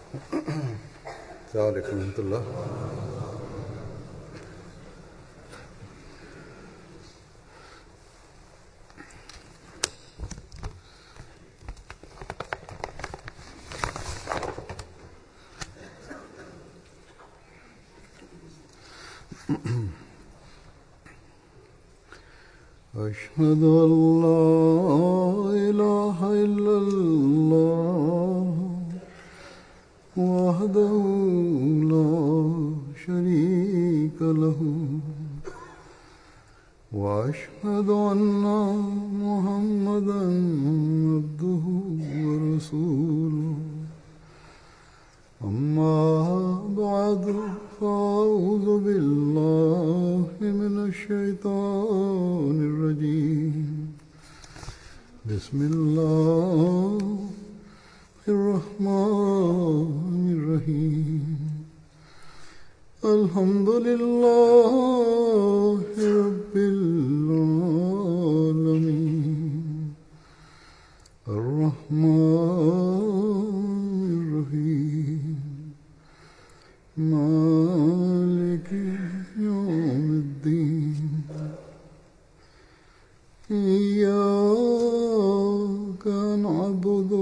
السلام عليكم ورحمة الله أشهد أن لا إله إلا الله وحده لا شريك له وأشهد أن محمدا عبده ورسوله أما بعد فأعوذ بالله من الشيطان الرجيم بسم الله الرحمن الرحيم الحمد لله رب العالمين الرحمن الرحيم مالك يوم الدين إياك نعبد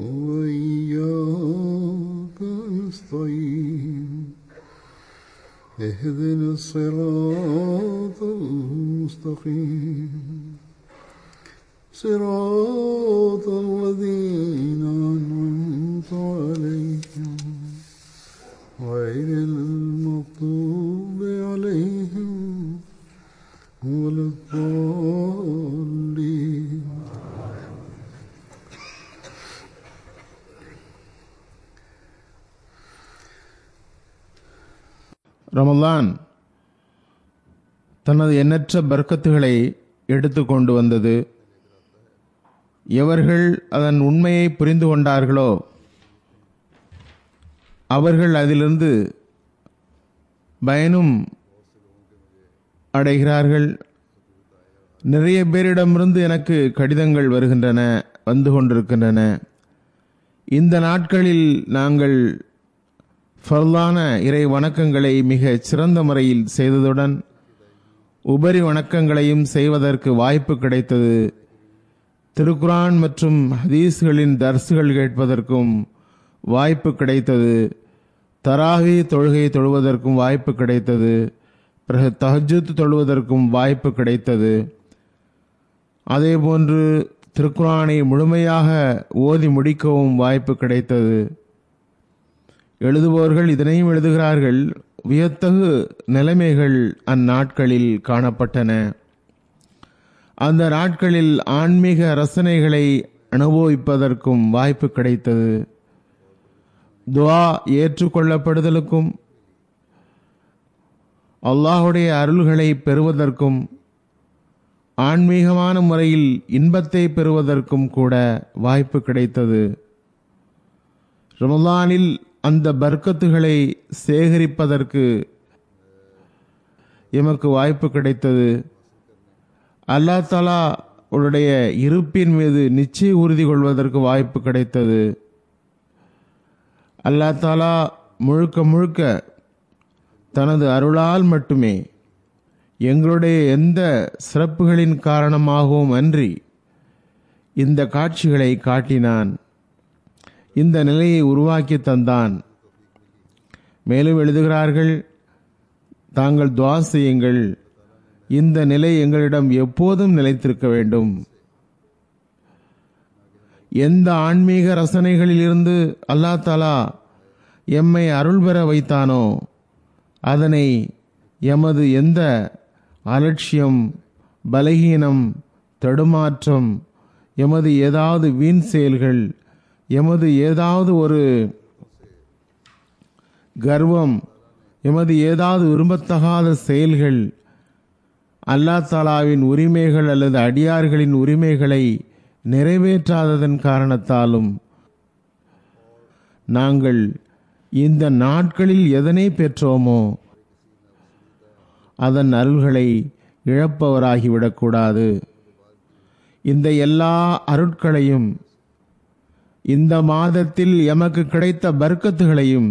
وإياك نستعين اهدنا الصراط المستقيم صراط الذين أنعمت عليهم غير المغضوب عليهم ولا الضالين ரமலான் தனது எண்ணற்ற பர்க்கத்துகளை எடுத்து கொண்டு வந்தது எவர்கள் அதன் உண்மையை புரிந்து கொண்டார்களோ அவர்கள் அதிலிருந்து பயனும் அடைகிறார்கள் நிறைய பேரிடமிருந்து எனக்கு கடிதங்கள் வருகின்றன வந்து கொண்டிருக்கின்றன இந்த நாட்களில் நாங்கள் ஃபர்லான இறை வணக்கங்களை மிக சிறந்த முறையில் செய்ததுடன் உபரி வணக்கங்களையும் செய்வதற்கு வாய்ப்பு கிடைத்தது திருக்குரான் மற்றும் ஹதீஸ்களின் தர்சுகள் கேட்பதற்கும் வாய்ப்பு கிடைத்தது தராவி தொழுகை தொழுவதற்கும் வாய்ப்பு கிடைத்தது பிறகு தஹஜுத் தொழுவதற்கும் வாய்ப்பு கிடைத்தது அதேபோன்று திருக்குரானை முழுமையாக ஓதி முடிக்கவும் வாய்ப்பு கிடைத்தது எழுதுபவர்கள் இதனையும் எழுதுகிறார்கள் வியத்தகு நிலைமைகள் அந்நாட்களில் காணப்பட்டன அந்த நாட்களில் ஆன்மீக ரசனைகளை அனுபவிப்பதற்கும் வாய்ப்பு கிடைத்தது துவா ஏற்றுக்கொள்ளப்படுதலுக்கும் அல்லாஹுடைய அருள்களை பெறுவதற்கும் ஆன்மீகமான முறையில் இன்பத்தை பெறுவதற்கும் கூட வாய்ப்பு கிடைத்தது ரமலானில் அந்த பர்க்கத்துகளை சேகரிப்பதற்கு எமக்கு வாய்ப்பு கிடைத்தது அல்லா தலா உடைய இருப்பின் மீது நிச்சய உறுதி கொள்வதற்கு வாய்ப்பு கிடைத்தது அல்லா தாலா முழுக்க முழுக்க தனது அருளால் மட்டுமே எங்களுடைய எந்த சிறப்புகளின் காரணமாகவும் அன்றி இந்த காட்சிகளை காட்டினான் இந்த நிலையை உருவாக்கி தந்தான் மேலும் எழுதுகிறார்கள் தாங்கள் துவா செய்யுங்கள் இந்த நிலை எங்களிடம் எப்போதும் நிலைத்திருக்க வேண்டும் எந்த ஆன்மீக ரசனைகளிலிருந்து அல்லா தாலா எம்மை அருள் பெற வைத்தானோ அதனை எமது எந்த அலட்சியம் பலகீனம் தடுமாற்றம் எமது ஏதாவது வீண் செயல்கள் எமது ஏதாவது ஒரு கர்வம் எமது ஏதாவது விரும்பத்தகாத செயல்கள் அல்லா தாலாவின் உரிமைகள் அல்லது அடியார்களின் உரிமைகளை நிறைவேற்றாததன் காரணத்தாலும் நாங்கள் இந்த நாட்களில் எதனை பெற்றோமோ அதன் அருள்களை இழப்பவராகிவிடக்கூடாது இந்த எல்லா அருட்களையும் இந்த மாதத்தில் எமக்கு கிடைத்த பர்க்கத்துகளையும்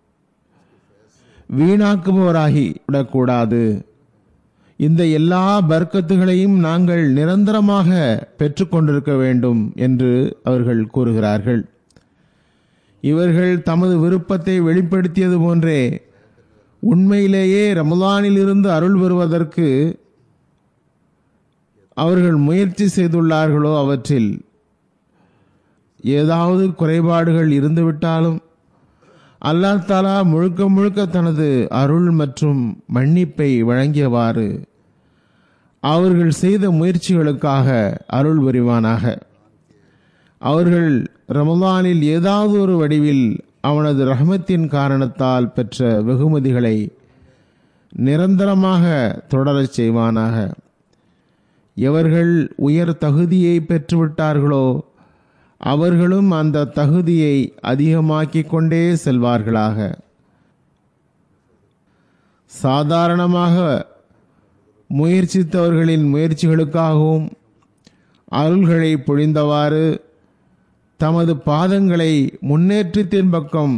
வீணாக்குபவராகி விடக்கூடாது இந்த எல்லா பர்க்கத்துகளையும் நாங்கள் நிரந்தரமாக பெற்றுக்கொண்டிருக்க வேண்டும் என்று அவர்கள் கூறுகிறார்கள் இவர்கள் தமது விருப்பத்தை வெளிப்படுத்தியது போன்றே உண்மையிலேயே ரமலானில் இருந்து அருள் பெறுவதற்கு அவர்கள் முயற்சி செய்துள்ளார்களோ அவற்றில் ஏதாவது குறைபாடுகள் இருந்துவிட்டாலும் அல்லாஹ் தாலா முழுக்க முழுக்க தனது அருள் மற்றும் மன்னிப்பை வழங்கியவாறு அவர்கள் செய்த முயற்சிகளுக்காக அருள் புரிவானாக அவர்கள் ரமலானில் ஏதாவது ஒரு வடிவில் அவனது ரஹமத்தின் காரணத்தால் பெற்ற வெகுமதிகளை நிரந்தரமாக தொடரச் செய்வானாக எவர்கள் உயர் தகுதியை பெற்றுவிட்டார்களோ அவர்களும் அந்த தகுதியை அதிகமாக்கிக் கொண்டே செல்வார்களாக சாதாரணமாக முயற்சித்தவர்களின் முயற்சிகளுக்காகவும் அருள்களை பொழிந்தவாறு தமது பாதங்களை முன்னேற்றத்தின் பக்கம்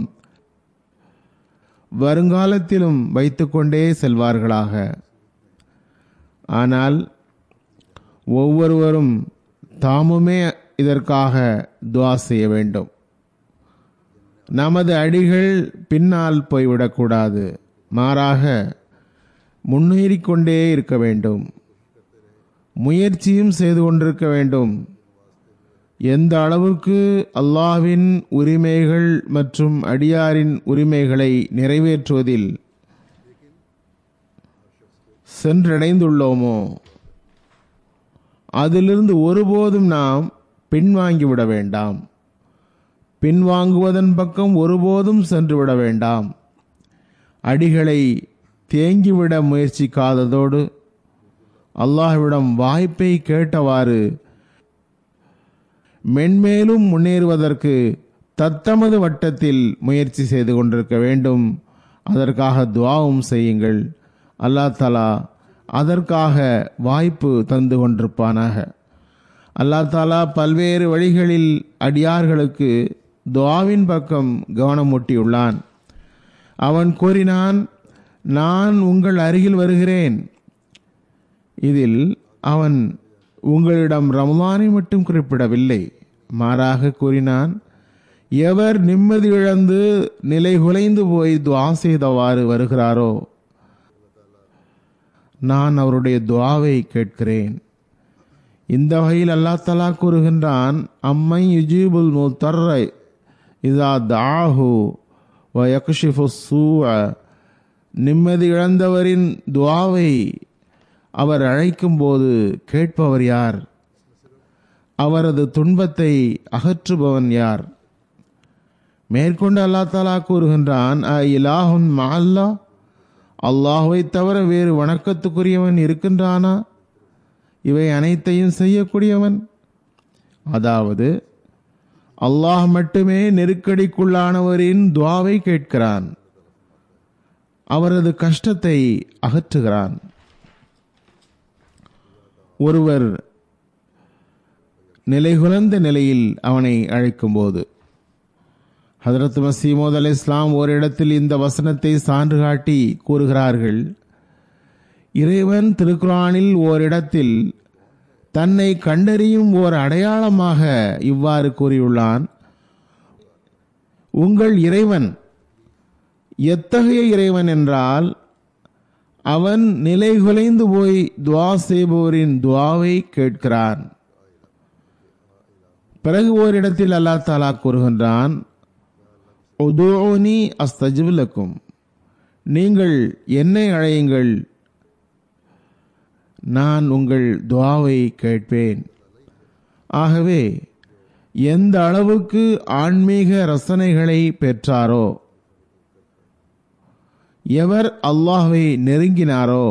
வருங்காலத்திலும் வைத்துக்கொண்டே செல்வார்களாக ஆனால் ஒவ்வொருவரும் தாமுமே இதற்காக துவா செய்ய வேண்டும் நமது அடிகள் பின்னால் போய்விடக்கூடாது மாறாக முன்னேறிக்கொண்டே இருக்க வேண்டும் முயற்சியும் செய்து கொண்டிருக்க வேண்டும் எந்த அளவுக்கு அல்லாஹ்வின் உரிமைகள் மற்றும் அடியாரின் உரிமைகளை நிறைவேற்றுவதில் சென்றடைந்துள்ளோமோ அதிலிருந்து ஒருபோதும் நாம் பின்வாங்கிவிட வேண்டாம் பின்வாங்குவதன் பக்கம் ஒருபோதும் சென்றுவிட வேண்டாம் அடிகளை தேங்கிவிட முயற்சிக்காததோடு அல்லாஹ்விடம் வாய்ப்பை கேட்டவாறு மென்மேலும் முன்னேறுவதற்கு தத்தமது வட்டத்தில் முயற்சி செய்து கொண்டிருக்க வேண்டும் அதற்காக துவாவும் செய்யுங்கள் அல்லாஹ் தலா அதற்காக வாய்ப்பு தந்து கொண்டிருப்பானாக அல்லாஹ் தாலா பல்வேறு வழிகளில் அடியார்களுக்கு துவாவின் பக்கம் கவனமூட்டியுள்ளான் அவன் கூறினான் நான் உங்கள் அருகில் வருகிறேன் இதில் அவன் உங்களிடம் ரமலானை மட்டும் குறிப்பிடவில்லை மாறாக கூறினான் எவர் நிம்மதி இழந்து நிலை குலைந்து போய் துவா செய்தவாறு வருகிறாரோ நான் அவருடைய துவாவை கேட்கிறேன் இந்த வகையில் அல்லா தலா கூறுகின்றான் அம்மை யுஜீபுல் முத்தர்ரை இதா தாஹு வ யக்ஷிஃபு சூஅ நிம்மதி இழந்தவரின் துவாவை அவர் அழைக்கும்போது கேட்பவர் யார் அவரது துன்பத்தை அகற்றுபவன் யார் மேற்கொண்டு அல்லா தாலா கூறுகின்றான் அ இலாஹுன் மல்லா அல்லாஹுவை தவிர வேறு வணக்கத்துக்குரியவன் இருக்கின்றானா இவை அனைத்தையும் செய்யக்கூடியவன் அதாவது அல்லாஹ் மட்டுமே நெருக்கடிக்குள்ளானவரின் துவாவை கேட்கிறான் அவரது கஷ்டத்தை அகற்றுகிறான் ஒருவர் நிலைகுலந்த நிலையில் அவனை அழைக்கும்போது ஹதரத் மசீமோத் அலி இஸ்லாம் ஓரிடத்தில் இந்த வசனத்தை சான்று காட்டி கூறுகிறார்கள் இறைவன் திருக்குரானில் ஓரிடத்தில் தன்னை கண்டறியும் ஓர் அடையாளமாக இவ்வாறு கூறியுள்ளான் உங்கள் இறைவன் எத்தகைய இறைவன் என்றால் அவன் நிலை குலைந்து போய் துவா செய்பவரின் துவாவை கேட்கிறான் பிறகு ஓரிடத்தில் அல்லா தாலா கூறுகின்றான் உதோனி அஸ்தஜிபுலக்கும் நீங்கள் என்னை அழையுங்கள் நான் உங்கள் துவாவை கேட்பேன் ஆகவே எந்த அளவுக்கு ஆன்மீக ரசனைகளை பெற்றாரோ எவர் அல்லாஹ்வை நெருங்கினாரோ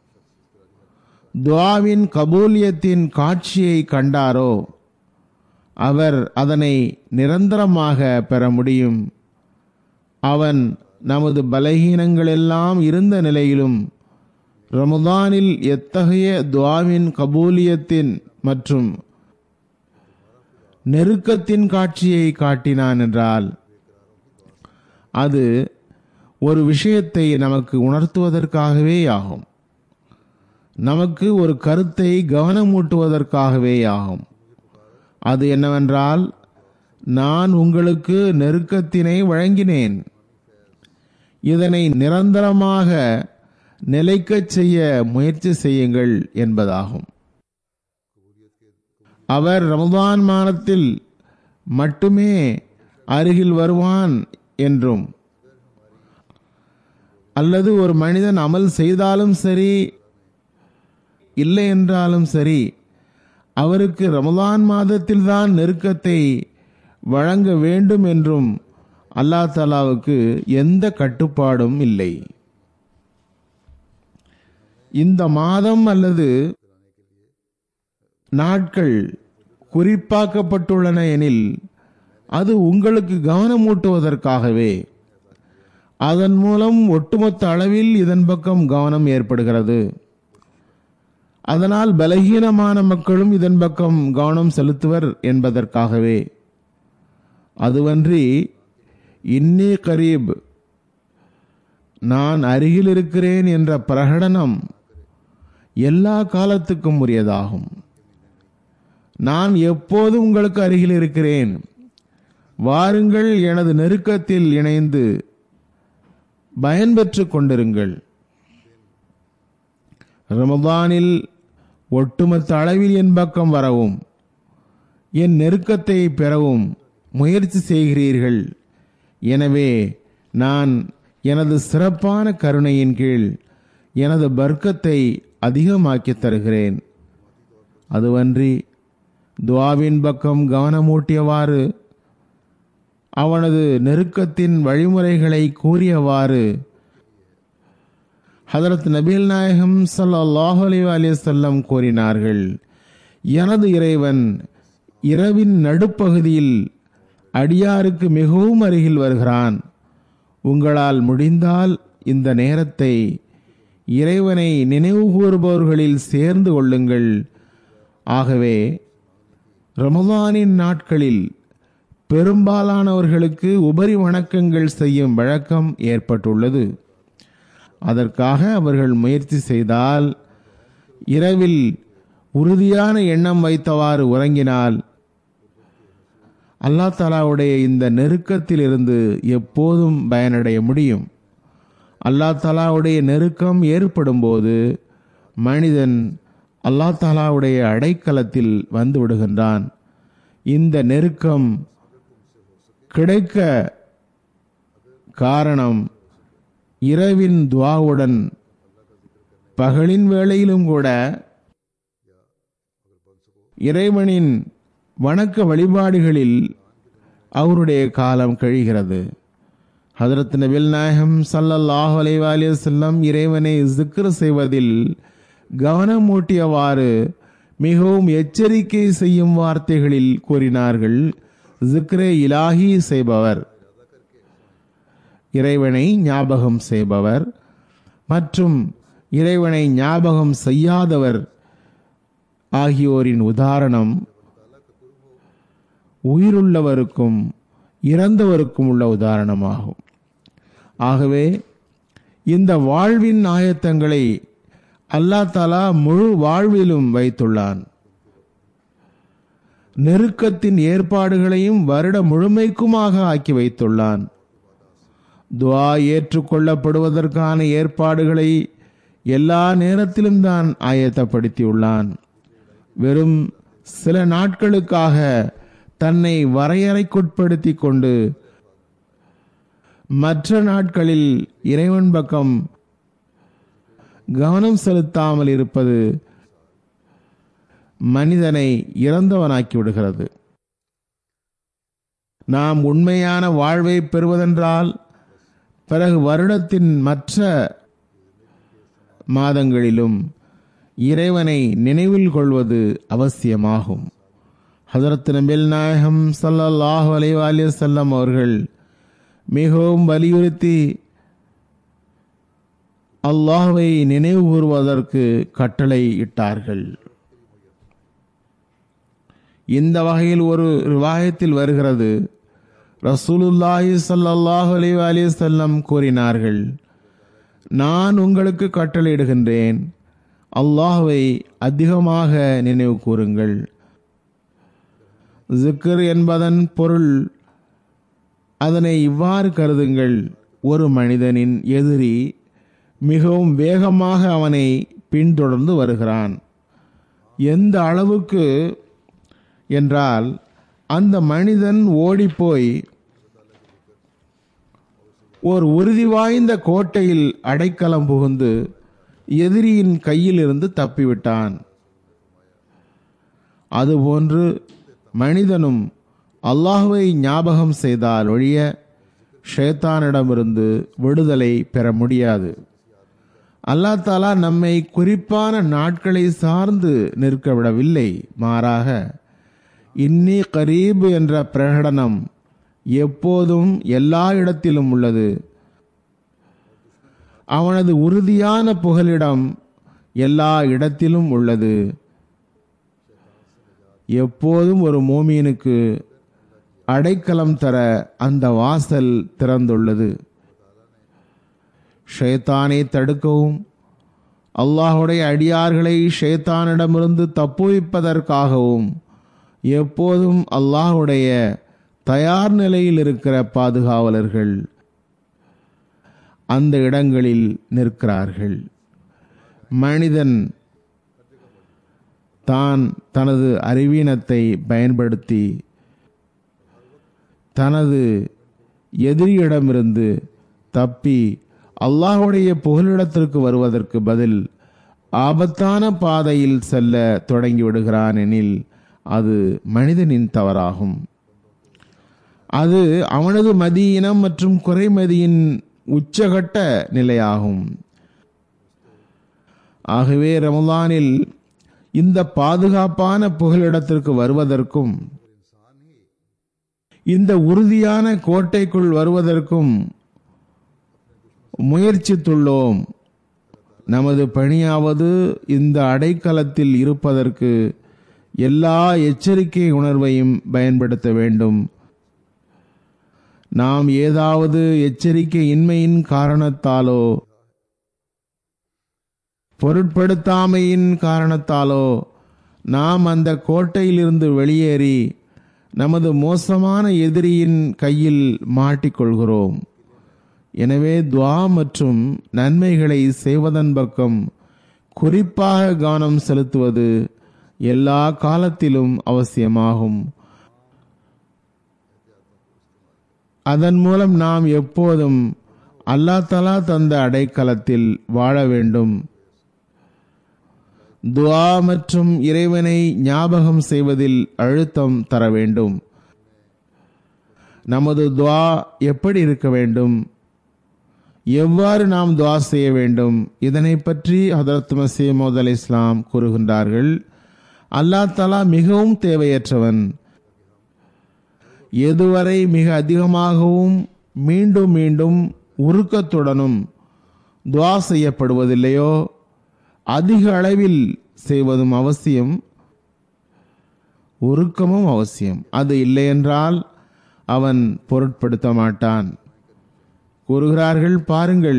துவாவின் கபூலியத்தின் காட்சியை கண்டாரோ அவர் அதனை நிரந்தரமாக பெற முடியும் அவன் நமது பலகீனங்களெல்லாம் இருந்த நிலையிலும் ரமதானில் எத்தகைய துவாவின் கபூலியத்தின் மற்றும் நெருக்கத்தின் காட்சியை காட்டினான் என்றால் அது ஒரு விஷயத்தை நமக்கு உணர்த்துவதற்காகவே ஆகும் நமக்கு ஒரு கருத்தை கவனமூட்டுவதற்காகவே ஆகும் அது என்னவென்றால் நான் உங்களுக்கு நெருக்கத்தினை வழங்கினேன் இதனை நிரந்தரமாக நிலைக்கச் செய்ய முயற்சி செய்யுங்கள் என்பதாகும் அவர் ரமதான் மாதத்தில் மட்டுமே அருகில் வருவான் என்றும் அல்லது ஒரு மனிதன் அமல் செய்தாலும் சரி இல்லை என்றாலும் சரி அவருக்கு ரமதான் மாதத்தில் தான் நெருக்கத்தை வழங்க வேண்டும் என்றும் அல்லா தலாவுக்கு எந்த கட்டுப்பாடும் இல்லை இந்த மாதம் அல்லது நாட்கள் குறிப்பாக்கப்பட்டுள்ளன எனில் அது உங்களுக்கு கவனமூட்டுவதற்காகவே அதன் மூலம் ஒட்டுமொத்த அளவில் இதன் பக்கம் கவனம் ஏற்படுகிறது அதனால் பலகீனமான மக்களும் இதன் பக்கம் கவனம் செலுத்துவர் என்பதற்காகவே அதுவன்றி இன்னி கரீப் நான் அருகில் இருக்கிறேன் என்ற பிரகடனம் எல்லா காலத்துக்கும் உரியதாகும் நான் எப்போது உங்களுக்கு அருகில் இருக்கிறேன் வாருங்கள் எனது நெருக்கத்தில் இணைந்து பயன்பெற்றுக் கொண்டிருங்கள் ரமதானில் ஒட்டுமொத்த அளவில் என் பக்கம் வரவும் என் நெருக்கத்தை பெறவும் முயற்சி செய்கிறீர்கள் எனவே நான் எனது சிறப்பான கருணையின் கீழ் எனது பர்க்கத்தை அதிகமாக்கி தருகிறேன் அதுவன்றி துவாவின் பக்கம் கவனமூட்டியவாறு அவனது நெருக்கத்தின் வழிமுறைகளை கூறியவாறு ஹதரத் நபீல் நாயகம் ஸல்லல்லாஹு அலைஹி வஸல்லம் கூறினார்கள் எனது இறைவன் இரவின் நடுப்பகுதியில் அடியாருக்கு மிகவும் அருகில் வருகிறான் உங்களால் முடிந்தால் இந்த நேரத்தை இறைவனை நினைவு கூறுபவர்களில் சேர்ந்து கொள்ளுங்கள் ஆகவே ரமதானின் நாட்களில் பெரும்பாலானவர்களுக்கு உபரி வணக்கங்கள் செய்யும் வழக்கம் ஏற்பட்டுள்ளது அதற்காக அவர்கள் முயற்சி செய்தால் இரவில் உறுதியான எண்ணம் வைத்தவாறு உறங்கினால் அல்லா தாலாவுடைய இந்த நெருக்கத்திலிருந்து எப்போதும் பயனடைய முடியும் அல்லா தாலாவுடைய நெருக்கம் ஏற்படும் போது மனிதன் அல்லா தாலாவுடைய அடைக்கலத்தில் வந்து விடுகின்றான் இந்த நெருக்கம் கிடைக்க காரணம் இரவின் துவாவுடன் பகலின் வேளையிலும் கூட இறைவனின் வணக்க வழிபாடுகளில் அவருடைய காலம் கழிகிறது ஹதரத் நபில் நாயகம் சல்லல்லாஹு அலைவாலி செல்லம் இறைவனை ஜிக்ர் செய்வதில் கவனமூட்டியவாறு மிகவும் எச்சரிக்கை செய்யும் வார்த்தைகளில் கூறினார்கள் ஜிக்ரே இலாஹி செய்பவர் இறைவனை ஞாபகம் செய்பவர் மற்றும் இறைவனை ஞாபகம் செய்யாதவர் ஆகியோரின் உதாரணம் உயிருள்ளவருக்கும் இறந்தவருக்கும் உள்ள உதாரணமாகும் ஆகவே இந்த வாழ்வின் ஆயத்தங்களை அல்லா தாலா முழு வாழ்விலும் வைத்துள்ளான் நெருக்கத்தின் ஏற்பாடுகளையும் வருட முழுமைக்குமாக ஆக்கி வைத்துள்ளான் துவா ஏற்றுக்கொள்ளப்படுவதற்கான ஏற்பாடுகளை எல்லா நேரத்திலும் தான் ஆயத்தப்படுத்தியுள்ளான் வெறும் சில நாட்களுக்காக தன்னை வரையறைக்குட்படுத்தி கொண்டு மற்ற நாட்களில் இறைவன் பக்கம் கவனம் செலுத்தாமல் இருப்பது மனிதனை இறந்தவனாக்கி விடுகிறது நாம் உண்மையான வாழ்வை பெறுவதென்றால் பிறகு வருடத்தின் மற்ற மாதங்களிலும் இறைவனை நினைவில் கொள்வது அவசியமாகும் ஹதரத் நபில் நாயகம் சல்லல்லாஹு அலைவாலி செல்லம் அவர்கள் மிகவும் வலியுறுத்தி அல்லாஹ்வை நினைவு கூறுவதற்கு கட்டளை இட்டார்கள் இந்த வகையில் ஒரு ரிவாயத்தில் வருகிறது ரசூலுல்லாஹி ஸல்லல்லாஹு அலைஹி வஸல்லம் கூறினார்கள் நான் உங்களுக்கு கட்டளையிடுகின்றேன் அல்லாஹ்வை அதிகமாக நினைவு கூறுங்கள் ஜிக்கர் என்பதன் பொருள் அதனை இவ்வாறு கருதுங்கள் ஒரு மனிதனின் எதிரி மிகவும் வேகமாக அவனை பின்தொடர்ந்து வருகிறான் எந்த அளவுக்கு என்றால் அந்த மனிதன் ஓடிப்போய் ஓர் உறுதி வாய்ந்த கோட்டையில் அடைக்கலம் புகுந்து எதிரியின் கையிலிருந்து தப்பிவிட்டான் அதுபோன்று மனிதனும் அல்லாஹுவை ஞாபகம் செய்தால் ஒழிய ஷேத்தானிடமிருந்து விடுதலை பெற முடியாது அல்லாஹ் தாலா நம்மை குறிப்பான நாட்களை சார்ந்து நிற்க விடவில்லை மாறாக இன்னி கரீப் என்ற பிரகடனம் எப்போதும் எல்லா இடத்திலும் உள்ளது அவனது உறுதியான புகலிடம் எல்லா இடத்திலும் உள்ளது எப்போதும் ஒரு மோமீனுக்கு அடைக்கலம் தர அந்த வாசல் திறந்துள்ளது ஷேத்தானை தடுக்கவும் அல்லாஹுடைய அடியார்களை ஷேத்தானிடமிருந்து தப்புவிப்பதற்காகவும் எப்போதும் அல்லாஹுடைய தயார் நிலையில் இருக்கிற பாதுகாவலர்கள் அந்த இடங்களில் நிற்கிறார்கள் மனிதன் தான் தனது அறிவீனத்தை பயன்படுத்தி தனது எதிரியிடமிருந்து தப்பி அல்லாஹுடைய புகலிடத்திற்கு வருவதற்கு பதில் ஆபத்தான பாதையில் செல்ல தொடங்கிவிடுகிறான் எனில் அது மனிதனின் தவறாகும் அது அவனது மதியினம் மற்றும் குறைமதியின் உச்சகட்ட நிலையாகும் ஆகவே ரமலானில் இந்த பாதுகாப்பான புகலிடத்திற்கு வருவதற்கும் இந்த உறுதியான கோட்டைக்குள் வருவதற்கும் முயற்சித்துள்ளோம் நமது பணியாவது இந்த அடைக்கலத்தில் இருப்பதற்கு எல்லா எச்சரிக்கை உணர்வையும் பயன்படுத்த வேண்டும் நாம் ஏதாவது எச்சரிக்கை இன்மையின் காரணத்தாலோ பொருட்படுத்தாமையின் காரணத்தாலோ நாம் அந்த கோட்டையிலிருந்து வெளியேறி நமது மோசமான எதிரியின் கையில் மாட்டிக்கொள்கிறோம் எனவே துவா மற்றும் நன்மைகளை செய்வதன் பக்கம் குறிப்பாக கவனம் செலுத்துவது எல்லா காலத்திலும் அவசியமாகும் அதன் மூலம் நாம் எப்போதும் அல்லா தலா தந்த அடைக்கலத்தில் வாழ வேண்டும் துவா மற்றும் இறைவனை ஞாபகம் செய்வதில் அழுத்தம் தர வேண்டும் நமது துவா எப்படி இருக்க வேண்டும் எவ்வாறு நாம் துவா செய்ய வேண்டும் இதனை பற்றி ஹதரத் மசீமோத் அலி இஸ்லாம் கூறுகின்றார்கள் அல்லா தலா மிகவும் தேவையற்றவன் எதுவரை மிக அதிகமாகவும் மீண்டும் மீண்டும் உருக்கத்துடனும் துவா செய்யப்படுவதில்லையோ அதிக அளவில் செய்வதும் அவசியம் உருக்கமும் அவசியம் அது இல்லை என்றால் அவன் பொருட்படுத்த மாட்டான் கூறுகிறார்கள் பாருங்கள்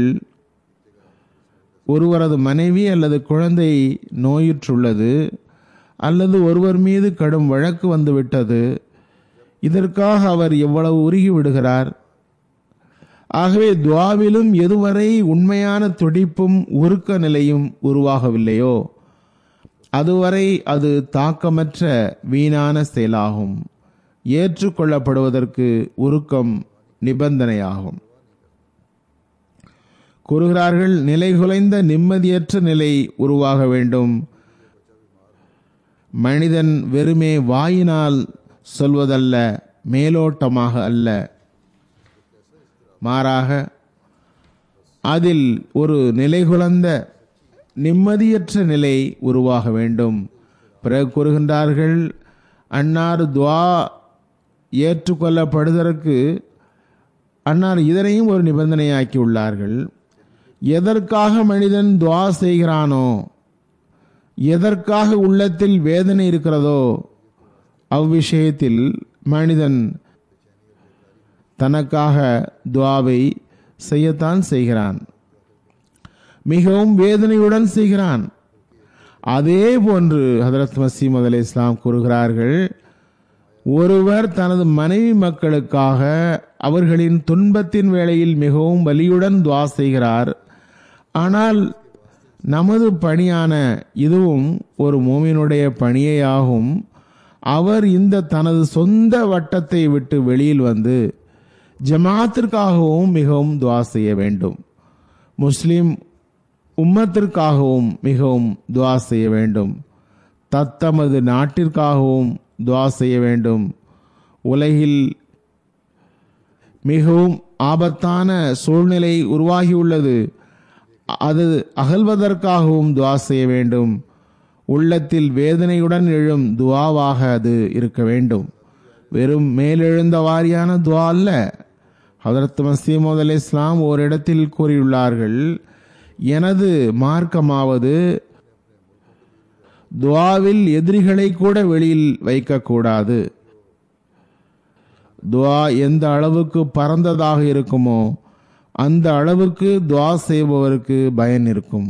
ஒருவரது மனைவி அல்லது குழந்தை நோயுற்றுள்ளது அல்லது ஒருவர் மீது கடும் வழக்கு வந்துவிட்டது இதற்காக அவர் எவ்வளவு உருகி விடுகிறார் ஆகவே துவாவிலும் எதுவரை உண்மையான துடிப்பும் உருக்க நிலையும் உருவாகவில்லையோ அதுவரை அது தாக்கமற்ற வீணான செயலாகும் ஏற்றுக்கொள்ளப்படுவதற்கு உருக்கம் நிபந்தனையாகும் கூறுகிறார்கள் நிலைகுலைந்த நிம்மதியற்ற நிலை உருவாக வேண்டும் மனிதன் வெறுமே வாயினால் சொல்வதல்ல மேலோட்டமாக அல்ல மாறாக அதில் ஒரு நிலைகுலந்த நிம்மதியற்ற நிலை உருவாக வேண்டும் பிறகு கூறுகின்றார்கள் அன்னார் துவா ஏற்றுக்கொள்ளப்படுவதற்கு அன்னார் இதனையும் ஒரு நிபந்தனையாக்கி உள்ளார்கள் எதற்காக மனிதன் துவா செய்கிறானோ எதற்காக உள்ளத்தில் வேதனை இருக்கிறதோ அவ்விஷயத்தில் மனிதன் தனக்காக துவாவை செய்யத்தான் செய்கிறான் மிகவும் வேதனையுடன் செய்கிறான் அதே போன்று ஹதரத் மசீம் அலி இஸ்லாம் கூறுகிறார்கள் ஒருவர் தனது மனைவி மக்களுக்காக அவர்களின் துன்பத்தின் வேளையில் மிகவும் வலியுடன் துவா செய்கிறார் ஆனால் நமது பணியான இதுவும் ஒரு மோமினுடைய பணியே ஆகும் அவர் இந்த தனது சொந்த வட்டத்தை விட்டு வெளியில் வந்து ஜமாத்திற்காகவும் மிகவும் துவா செய்ய வேண்டும் முஸ்லிம் உம்மத்திற்காகவும் மிகவும் துவா செய்ய வேண்டும் தத்தமது நாட்டிற்காகவும் துவா செய்ய வேண்டும் உலகில் மிகவும் ஆபத்தான சூழ்நிலை உருவாகியுள்ளது அது அகல்வதற்காகவும் துவா செய்ய வேண்டும் உள்ளத்தில் வேதனையுடன் எழும் துவாவாக அது இருக்க வேண்டும் வெறும் மேலெழுந்த வாரியான துவா அல்ல ஹதரத் மசீமது அலி இஸ்லாம் ஓரிடத்தில் கூறியுள்ளார்கள் எனது மார்க்கமாவது துவாவில் எதிரிகளை கூட வெளியில் வைக்கக்கூடாது துவா எந்த அளவுக்கு பரந்ததாக இருக்குமோ அந்த அளவுக்கு துவா செய்பவருக்கு பயன் இருக்கும்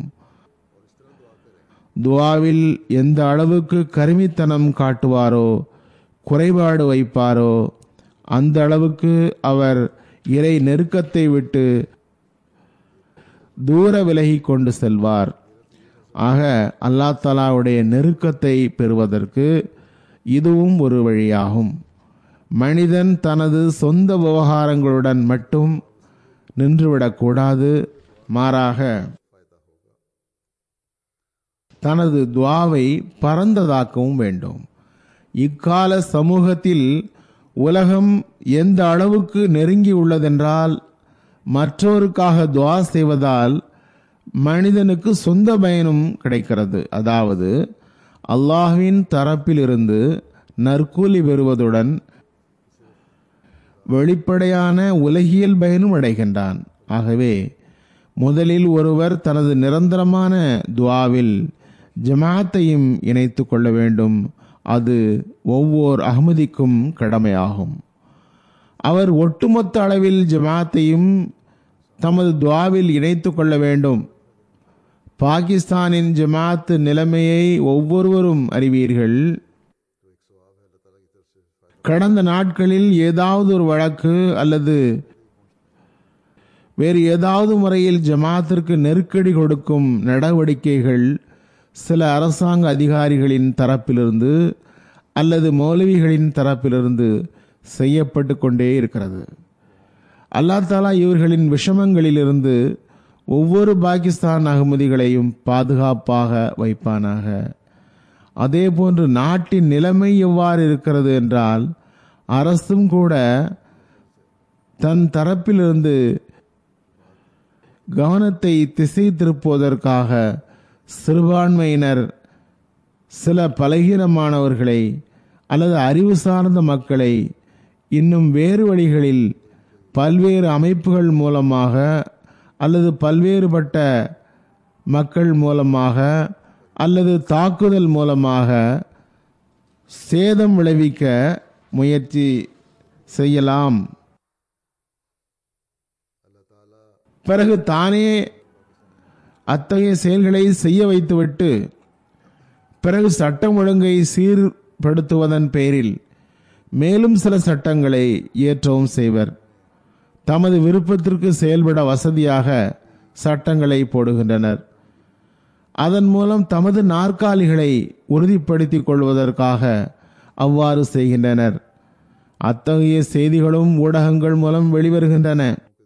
துவாவில் எந்த அளவுக்கு கருமித்தனம் காட்டுவாரோ குறைபாடு வைப்பாரோ அந்த அளவுக்கு அவர் இறை நெருக்கத்தை விட்டு தூர விலகி கொண்டு செல்வார் ஆக அல்லா தலாவுடைய நெருக்கத்தை பெறுவதற்கு இதுவும் ஒரு வழியாகும் மனிதன் தனது சொந்த விவகாரங்களுடன் மட்டும் நின்றுவிடக்கூடாது மாறாக தனது துவாவை பரந்ததாக்கவும் வேண்டும் இக்கால சமூகத்தில் உலகம் எந்த அளவுக்கு நெருங்கி உள்ளதென்றால் மற்றோருக்காக துவா செய்வதால் மனிதனுக்கு சொந்த பயனும் கிடைக்கிறது அதாவது அல்லாஹ்வின் தரப்பிலிருந்து நற்கூலி பெறுவதுடன் வெளிப்படையான உலகியல் பயனும் அடைகின்றான் ஆகவே முதலில் ஒருவர் தனது நிரந்தரமான துவாவில் ஜமாத்தையும் இணைத்து கொள்ள வேண்டும் அது ஒவ்வொரு அகமதிக்கும் கடமையாகும் அவர் ஒட்டுமொத்த அளவில் ஜமாத்தையும் தமது துவாவில் இணைத்து கொள்ள வேண்டும் பாகிஸ்தானின் ஜமாத் நிலைமையை ஒவ்வொருவரும் அறிவீர்கள் கடந்த நாட்களில் ஏதாவது ஒரு வழக்கு அல்லது வேறு ஏதாவது முறையில் ஜமாத்திற்கு நெருக்கடி கொடுக்கும் நடவடிக்கைகள் சில அரசாங்க அதிகாரிகளின் தரப்பிலிருந்து அல்லது மௌலவிகளின் தரப்பிலிருந்து செய்யப்பட்டு கொண்டே இருக்கிறது அல்லா தாலா இவர்களின் விஷமங்களிலிருந்து ஒவ்வொரு பாகிஸ்தான் அகமதிகளையும் பாதுகாப்பாக வைப்பானாக அதே போன்று நாட்டின் நிலைமை எவ்வாறு இருக்கிறது என்றால் அரசும் கூட தன் தரப்பிலிருந்து கவனத்தை திசை திருப்புவதற்காக சிறுபான்மையினர் சில பலகீனமானவர்களை அல்லது அறிவு சார்ந்த மக்களை இன்னும் வேறு வழிகளில் பல்வேறு அமைப்புகள் மூலமாக அல்லது பல்வேறுபட்ட மக்கள் மூலமாக அல்லது தாக்குதல் மூலமாக சேதம் விளைவிக்க முயற்சி செய்யலாம் பிறகு தானே அத்தகைய செயல்களை செய்ய வைத்துவிட்டு பிறகு சட்டம் ஒழுங்கை சீர்படுத்துவதன் பேரில் மேலும் சில சட்டங்களை இயற்றவும் செய்வர் தமது விருப்பத்திற்கு செயல்பட வசதியாக சட்டங்களை போடுகின்றனர் அதன் மூலம் தமது நாற்காலிகளை உறுதிப்படுத்திக் கொள்வதற்காக அவ்வாறு செய்கின்றனர் அத்தகைய செய்திகளும் ஊடகங்கள் மூலம் வெளிவருகின்றன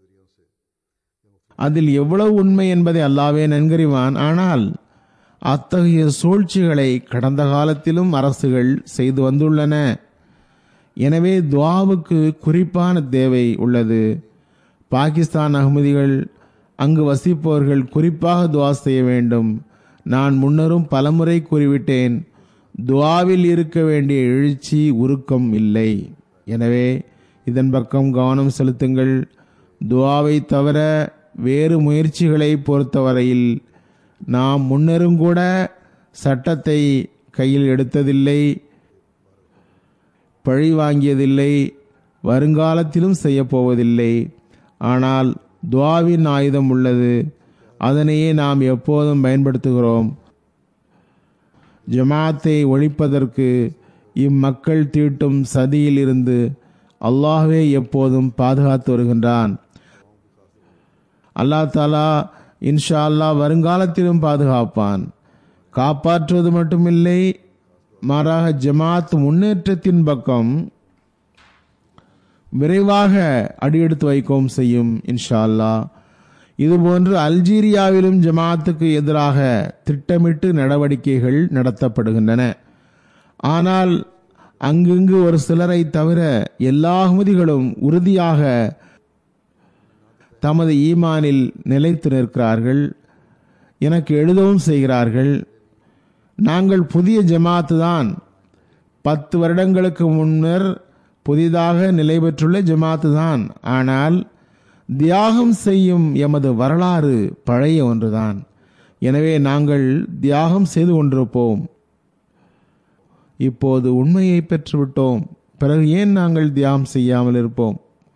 அதில் எவ்வளவு உண்மை என்பதை அல்லாவே நன்கறிவான் ஆனால் அத்தகைய சூழ்ச்சிகளை கடந்த காலத்திலும் அரசுகள் செய்து வந்துள்ளன எனவே துவாவுக்கு குறிப்பான தேவை உள்ளது பாகிஸ்தான் அகமதிகள் அங்கு வசிப்பவர்கள் குறிப்பாக துவா செய்ய வேண்டும் நான் முன்னரும் பலமுறை கூறிவிட்டேன் துவாவில் இருக்க வேண்டிய எழுச்சி உருக்கம் இல்லை எனவே இதன் பக்கம் கவனம் செலுத்துங்கள் துவாவை தவிர வேறு முயற்சிகளை பொறுத்தவரையில் நாம் முன்னரும் கூட சட்டத்தை கையில் எடுத்ததில்லை பழி வாங்கியதில்லை வருங்காலத்திலும் செய்யப்போவதில்லை ஆனால் துவாவின் ஆயுதம் உள்ளது அதனையே நாம் எப்போதும் பயன்படுத்துகிறோம் ஜமாத்தை ஒழிப்பதற்கு இம்மக்கள் தீட்டும் சதியில் இருந்து அல்லாஹ்வே எப்போதும் பாதுகாத்து வருகின்றான் அல்லா தாலா இன்ஷா அல்லாஹ் வருங்காலத்திலும் பாதுகாப்பான் காப்பாற்றுவது மட்டுமில்லை மாறாக ஜமாத் முன்னேற்றத்தின் பக்கம் விரைவாக அடியெடுத்து வைக்கவும் செய்யும் இன்ஷா அல்லாஹ் இதுபோன்று அல்ஜீரியாவிலும் ஜமாத்துக்கு எதிராக திட்டமிட்டு நடவடிக்கைகள் நடத்தப்படுகின்றன ஆனால் அங்குங்கு ஒரு சிலரை தவிர எல்லா அகமதிகளும் உறுதியாக தமது ஈமானில் நிலைத்து நிற்கிறார்கள் எனக்கு எழுதவும் செய்கிறார்கள் நாங்கள் புதிய ஜமாத்து தான் பத்து வருடங்களுக்கு முன்னர் புதிதாக நிலை பெற்றுள்ள ஜமாத்து தான் ஆனால் தியாகம் செய்யும் எமது வரலாறு பழைய ஒன்றுதான் எனவே நாங்கள் தியாகம் செய்து கொண்டிருப்போம் இப்போது உண்மையை பெற்றுவிட்டோம் பிறகு ஏன் நாங்கள் தியாகம் செய்யாமல் இருப்போம்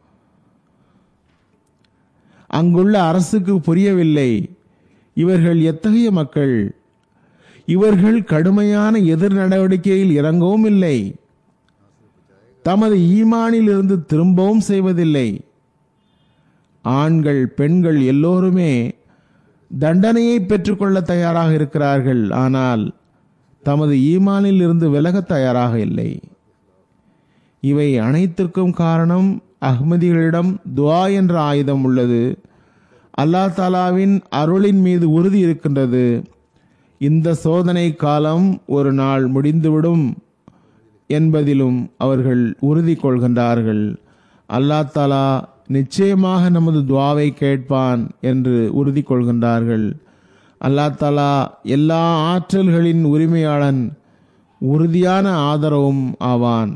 அங்குள்ள அரசுக்கு புரியவில்லை இவர்கள் எத்தகைய மக்கள் இவர்கள் கடுமையான எதிர் நடவடிக்கையில் இறங்கவும் இல்லை தமது ஈமானில் இருந்து திரும்பவும் செய்வதில்லை ஆண்கள் பெண்கள் எல்லோருமே தண்டனையை பெற்றுக்கொள்ள தயாராக இருக்கிறார்கள் ஆனால் தமது ஈமானில் இருந்து விலக தயாராக இல்லை இவை அனைத்திற்கும் காரணம் அஹ்மதிகளிடம் துவா என்ற ஆயுதம் உள்ளது அல்லா தாலாவின் அருளின் மீது உறுதி இருக்கின்றது இந்த சோதனை காலம் ஒரு நாள் முடிந்துவிடும் என்பதிலும் அவர்கள் உறுதி கொள்கின்றார்கள் அல்லா தாலா நிச்சயமாக நமது துவாவை கேட்பான் என்று உறுதி கொள்கின்றார்கள் அல்லா தாலா எல்லா ஆற்றல்களின் உரிமையாளன் உறுதியான ஆதரவும் ஆவான்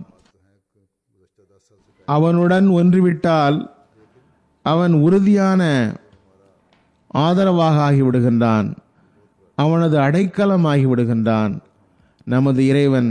அவனுடன் ஒன்றிவிட்டால் அவன் உறுதியான ஆதரவாக ஆகிவிடுகின்றான் அவனது அடைக்கலம் ஆகிவிடுகின்றான் நமது இறைவன்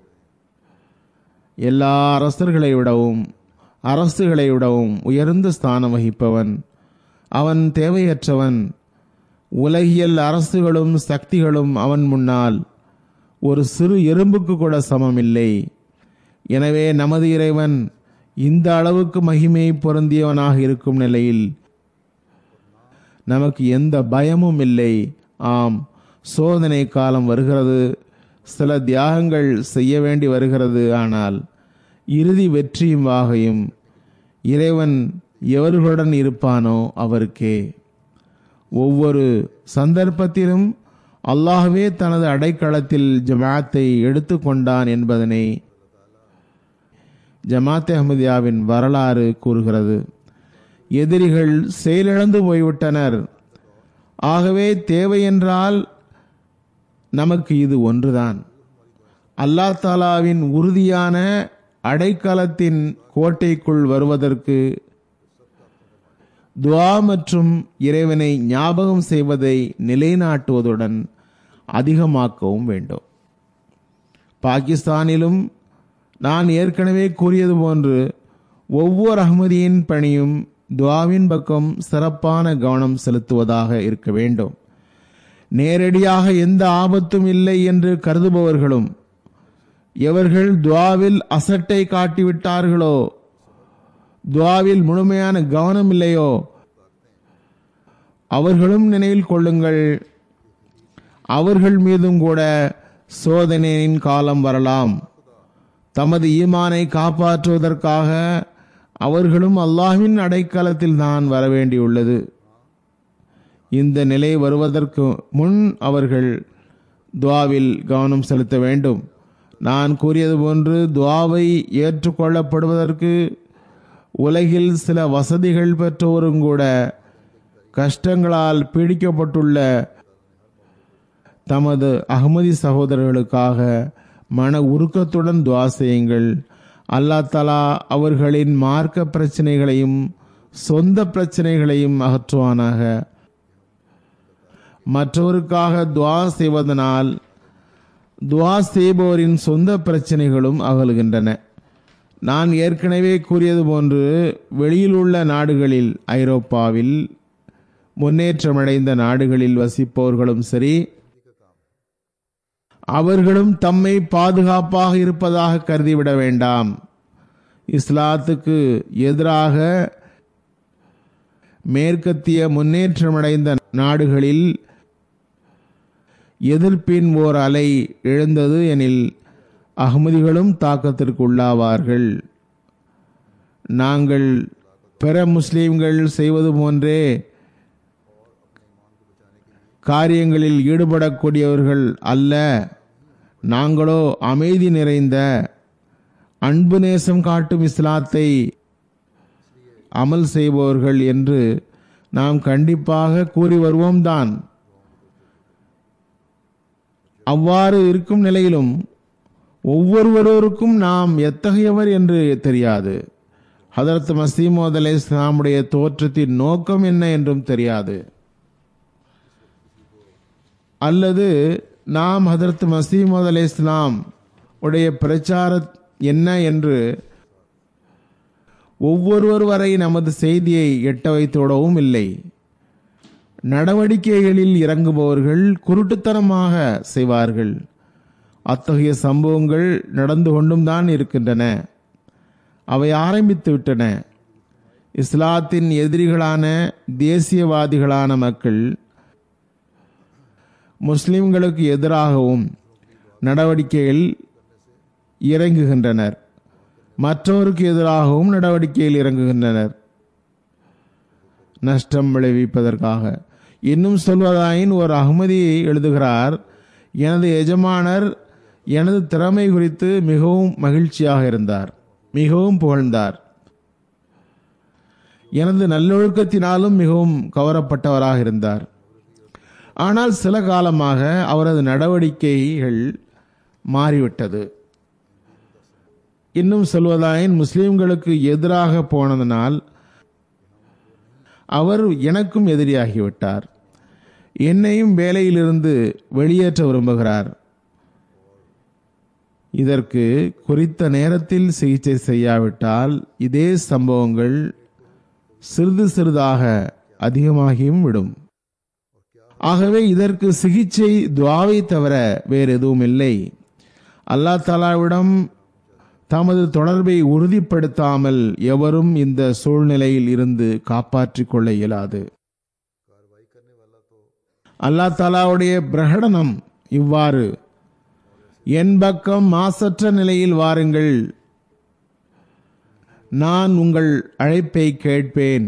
எல்லா அரசர்களை விடவும் அரசுகளை விடவும் உயர்ந்த ஸ்தானம் வகிப்பவன் அவன் தேவையற்றவன் உலகியல் அரசுகளும் சக்திகளும் அவன் முன்னால் ஒரு சிறு எறும்புக்கு கூட சமமில்லை எனவே நமது இறைவன் இந்த அளவுக்கு மகிமை பொருந்தியவனாக இருக்கும் நிலையில் நமக்கு எந்த பயமும் இல்லை ஆம் சோதனை காலம் வருகிறது சில தியாகங்கள் செய்ய வேண்டி வருகிறது ஆனால் இறுதி வெற்றியும் வாகையும் இறைவன் எவர்களுடன் இருப்பானோ அவருக்கே ஒவ்வொரு சந்தர்ப்பத்திலும் அல்லாஹ்வே தனது அடைக்கலத்தில் ஜமாத்தை எடுத்துக்கொண்டான் என்பதனை ஜமாத் அஹமதியாவின் வரலாறு கூறுகிறது எதிரிகள் செயலிழந்து போய்விட்டனர் ஆகவே தேவை என்றால் நமக்கு இது ஒன்றுதான் அல்லா தாலாவின் உறுதியான அடைக்கலத்தின் கோட்டைக்குள் வருவதற்கு துவா மற்றும் இறைவனை ஞாபகம் செய்வதை நிலைநாட்டுவதுடன் அதிகமாக்கவும் வேண்டும் பாகிஸ்தானிலும் நான் ஏற்கனவே கூறியது போன்று ஒவ்வொரு அகமதியின் பணியும் துவாவின் பக்கம் சிறப்பான கவனம் செலுத்துவதாக இருக்க வேண்டும் நேரடியாக எந்த ஆபத்தும் இல்லை என்று கருதுபவர்களும் எவர்கள் துவாவில் அசட்டை காட்டிவிட்டார்களோ துவாவில் முழுமையான கவனம் இல்லையோ அவர்களும் நினைவில் கொள்ளுங்கள் அவர்கள் மீதும் கூட சோதனையின் காலம் வரலாம் தமது ஈமானை காப்பாற்றுவதற்காக அவர்களும் அல்லாஹ்வின் அடைக்கலத்தில் தான் வரவேண்டியுள்ளது இந்த நிலை வருவதற்கு முன் அவர்கள் துவாவில் கவனம் செலுத்த வேண்டும் நான் கூறியது போன்று துவாவை ஏற்றுக்கொள்ளப்படுவதற்கு உலகில் சில வசதிகள் பெற்றோரும் கூட கஷ்டங்களால் பீடிக்கப்பட்டுள்ள தமது அகமதி சகோதரர்களுக்காக மன உருக்கத்துடன் துவா செய்யுங்கள் அல்லா தலா அவர்களின் மார்க்க பிரச்சனைகளையும் சொந்த பிரச்சனைகளையும் அகற்றுவானாக மற்றவருக்காக துவா செய்வதனால் துவா செய்பவரின் சொந்த பிரச்சனைகளும் அகலுகின்றன நான் ஏற்கனவே கூறியது போன்று வெளியில் உள்ள நாடுகளில் ஐரோப்பாவில் முன்னேற்றமடைந்த நாடுகளில் வசிப்பவர்களும் சரி அவர்களும் தம்மை பாதுகாப்பாக இருப்பதாக கருதிவிட வேண்டாம் இஸ்லாத்துக்கு எதிராக மேற்கத்திய முன்னேற்றமடைந்த நாடுகளில் எதிர்ப்பின் ஓர் அலை எழுந்தது எனில் அகமதிகளும் தாக்கத்திற்கு உள்ளாவார்கள் நாங்கள் பிற முஸ்லிம்கள் செய்வது போன்றே காரியங்களில் ஈடுபடக்கூடியவர்கள் அல்ல நாங்களோ அமைதி நிறைந்த அன்பு நேசம் காட்டும் இஸ்லாத்தை அமல் செய்பவர்கள் என்று நாம் கண்டிப்பாக கூறி வருவோம் தான் அவ்வாறு இருக்கும் நிலையிலும் ஒவ்வொருவருக்கும் நாம் எத்தகையவர் என்று தெரியாது ஹதரத் மசீமோத் அலை இஸ்லாமுடைய தோற்றத்தின் நோக்கம் என்ன என்றும் தெரியாது அல்லது நாம் ஹதரத் மசீமோத் அலை இஸ்லாம் உடைய பிரச்சார என்ன என்று ஒவ்வொருவர் வரை நமது செய்தியை எட்ட வைத்துவிடவும் இல்லை நடவடிக்கைகளில் இறங்குபவர்கள் குருட்டுத்தனமாக செய்வார்கள் அத்தகைய சம்பவங்கள் நடந்து கொண்டும் தான் இருக்கின்றன அவை ஆரம்பித்து விட்டன இஸ்லாத்தின் எதிரிகளான தேசியவாதிகளான மக்கள் முஸ்லிம்களுக்கு எதிராகவும் நடவடிக்கைகள் இறங்குகின்றனர் மற்றவருக்கு எதிராகவும் நடவடிக்கையில் இறங்குகின்றனர் நஷ்டம் விளைவிப்பதற்காக இன்னும் சொல்வதாயின் ஒரு அகமதி எழுதுகிறார் எனது எஜமானர் எனது திறமை குறித்து மிகவும் மகிழ்ச்சியாக இருந்தார் மிகவும் புகழ்ந்தார் எனது நல்லொழுக்கத்தினாலும் மிகவும் கவரப்பட்டவராக இருந்தார் ஆனால் சில காலமாக அவரது நடவடிக்கைகள் மாறிவிட்டது இன்னும் சொல்வதாயின் முஸ்லிம்களுக்கு எதிராக போனதனால் அவர் எனக்கும் எதிரியாகிவிட்டார் என்னையும் வேலையிலிருந்து வெளியேற்ற விரும்புகிறார் இதற்கு குறித்த நேரத்தில் சிகிச்சை செய்யாவிட்டால் இதே சம்பவங்கள் சிறிது சிறிதாக அதிகமாகியும் விடும் ஆகவே இதற்கு சிகிச்சை துவாவை தவிர வேறு எதுவும் இல்லை அல்லா தாலாவிடம் தமது தொடர்பை உறுதிப்படுத்தாமல் எவரும் இந்த சூழ்நிலையில் இருந்து காப்பாற்றிக் கொள்ள இயலாது அல்லா தாலாவுடைய பிரகடனம் இவ்வாறு என் பக்கம் மாசற்ற நிலையில் வாருங்கள் நான் உங்கள் அழைப்பை கேட்பேன்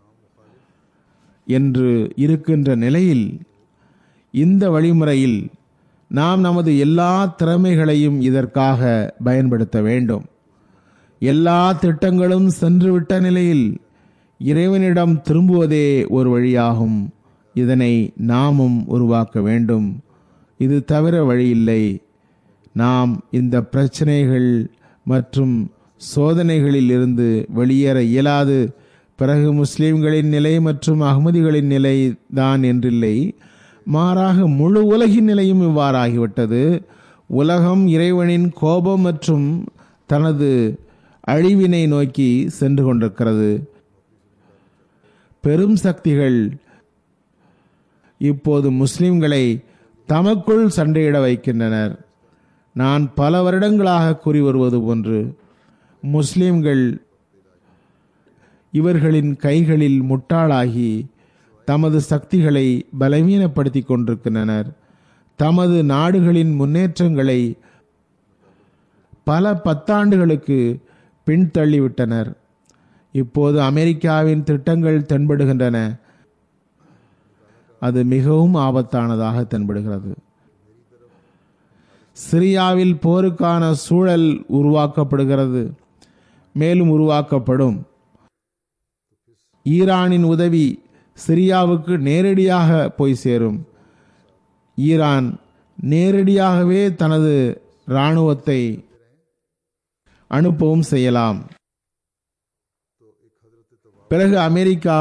என்று இருக்கின்ற நிலையில் இந்த வழிமுறையில் நாம் நமது எல்லா திறமைகளையும் இதற்காக பயன்படுத்த வேண்டும் எல்லா திட்டங்களும் சென்றுவிட்ட நிலையில் இறைவனிடம் திரும்புவதே ஒரு வழியாகும் இதனை நாமும் உருவாக்க வேண்டும் இது தவிர வழியில்லை நாம் இந்த பிரச்சனைகள் மற்றும் சோதனைகளில் இருந்து வெளியேற இயலாது பிறகு முஸ்லிம்களின் நிலை மற்றும் அகமதிகளின் நிலை தான் என்றில்லை மாறாக முழு உலகின் நிலையும் இவ்வாறாகிவிட்டது உலகம் இறைவனின் கோபம் மற்றும் தனது அழிவினை நோக்கி சென்று கொண்டிருக்கிறது பெரும் சக்திகள் இப்போது முஸ்லிம்களை தமக்குள் சண்டையிட வைக்கின்றனர் நான் பல வருடங்களாக கூறி வருவது போன்று முஸ்லிம்கள் இவர்களின் கைகளில் முட்டாளாகி தமது சக்திகளை பலவீனப்படுத்திக் கொண்டிருக்கின்றனர் தமது நாடுகளின் முன்னேற்றங்களை பல பத்தாண்டுகளுக்கு பின்தள்ளிவிட்டனர் இப்போது அமெரிக்காவின் திட்டங்கள் தென்படுகின்றன அது மிகவும் ஆபத்தானதாக தென்படுகிறது சிரியாவில் போருக்கான சூழல் உருவாக்கப்படுகிறது மேலும் உருவாக்கப்படும் ஈரானின் உதவி சிரியாவுக்கு நேரடியாக போய் சேரும் ஈரான் நேரடியாகவே தனது இராணுவத்தை அனுப்பவும் செய்யலாம் பிறகு அமெரிக்கா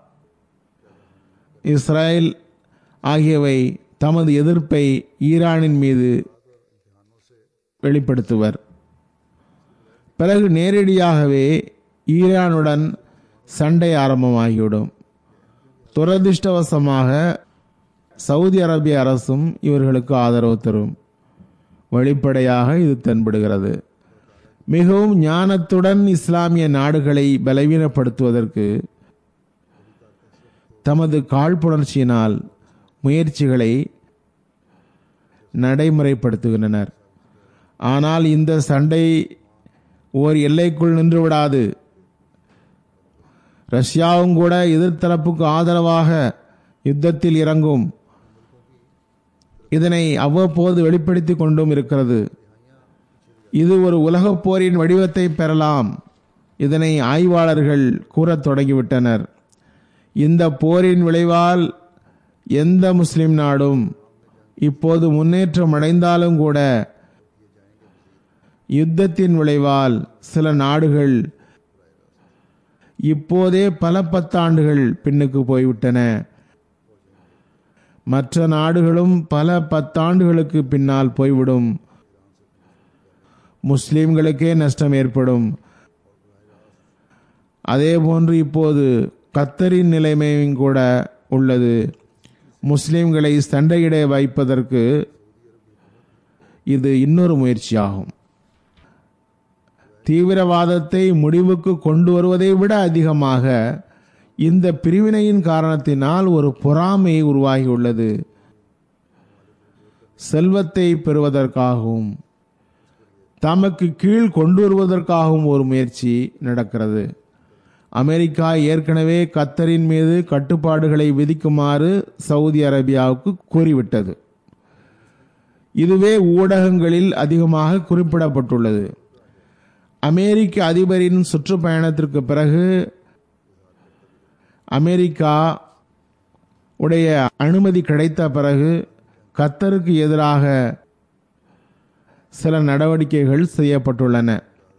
இஸ்ரேல் ஆகியவை தமது எதிர்ப்பை ஈரானின் மீது வெளிப்படுத்துவர் பிறகு நேரடியாகவே ஈரானுடன் சண்டை ஆரம்பமாகிவிடும் துரதிர்ஷ்டவசமாக சவுதி அரேபிய அரசும் இவர்களுக்கு ஆதரவு தரும் வெளிப்படையாக இது தென்படுகிறது மிகவும் ஞானத்துடன் இஸ்லாமிய நாடுகளை பலவீனப்படுத்துவதற்கு தமது காழ்ப்புணர்ச்சியினால் முயற்சிகளை நடைமுறைப்படுத்துகின்றனர் ஆனால் இந்த சண்டை ஓர் எல்லைக்குள் நின்று விடாது ரஷ்யாவும் கூட எதிர்த்தரப்புக்கு ஆதரவாக யுத்தத்தில் இறங்கும் இதனை அவ்வப்போது வெளிப்படுத்தி கொண்டும் இருக்கிறது இது ஒரு உலகப் போரின் வடிவத்தை பெறலாம் இதனை ஆய்வாளர்கள் கூறத் தொடங்கிவிட்டனர் இந்த போரின் விளைவால் எந்த முஸ்லிம் நாடும் இப்போது முன்னேற்றம் அடைந்தாலும் கூட யுத்தத்தின் விளைவால் சில நாடுகள் இப்போதே பல பத்தாண்டுகள் பின்னுக்கு போய்விட்டன மற்ற நாடுகளும் பல பத்தாண்டுகளுக்கு பின்னால் போய்விடும் முஸ்லிம்களுக்கே நஷ்டம் ஏற்படும் அதே போன்று இப்போது கத்தரின் நிலைமையும் கூட உள்ளது முஸ்லிம்களை சண்டையிட வைப்பதற்கு இது இன்னொரு முயற்சியாகும் தீவிரவாதத்தை முடிவுக்கு கொண்டு வருவதை விட அதிகமாக இந்த பிரிவினையின் காரணத்தினால் ஒரு பொறாமை உருவாகியுள்ளது செல்வத்தை பெறுவதற்காகவும் தமக்கு கீழ் கொண்டு வருவதற்காகவும் ஒரு முயற்சி நடக்கிறது அமெரிக்கா ஏற்கனவே கத்தரின் மீது கட்டுப்பாடுகளை விதிக்குமாறு சவுதி அரேபியாவுக்கு கூறிவிட்டது இதுவே ஊடகங்களில் அதிகமாக குறிப்பிடப்பட்டுள்ளது அமெரிக்க அதிபரின் சுற்றுப்பயணத்திற்கு பிறகு அமெரிக்கா உடைய அனுமதி கிடைத்த பிறகு கத்தருக்கு எதிராக சில நடவடிக்கைகள் செய்யப்பட்டுள்ளன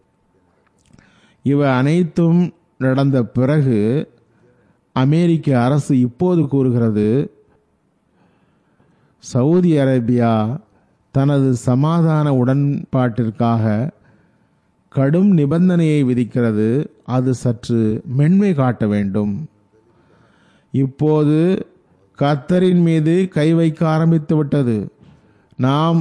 இவை அனைத்தும் நடந்த பிறகு அமெரிக்க அரசு இப்போது கூறுகிறது சவுதி அரேபியா தனது சமாதான உடன்பாட்டிற்காக கடும் நிபந்தனையை விதிக்கிறது அது சற்று மென்மை காட்ட வேண்டும் இப்போது கத்தரின் மீது கை வைக்க ஆரம்பித்து விட்டது நாம்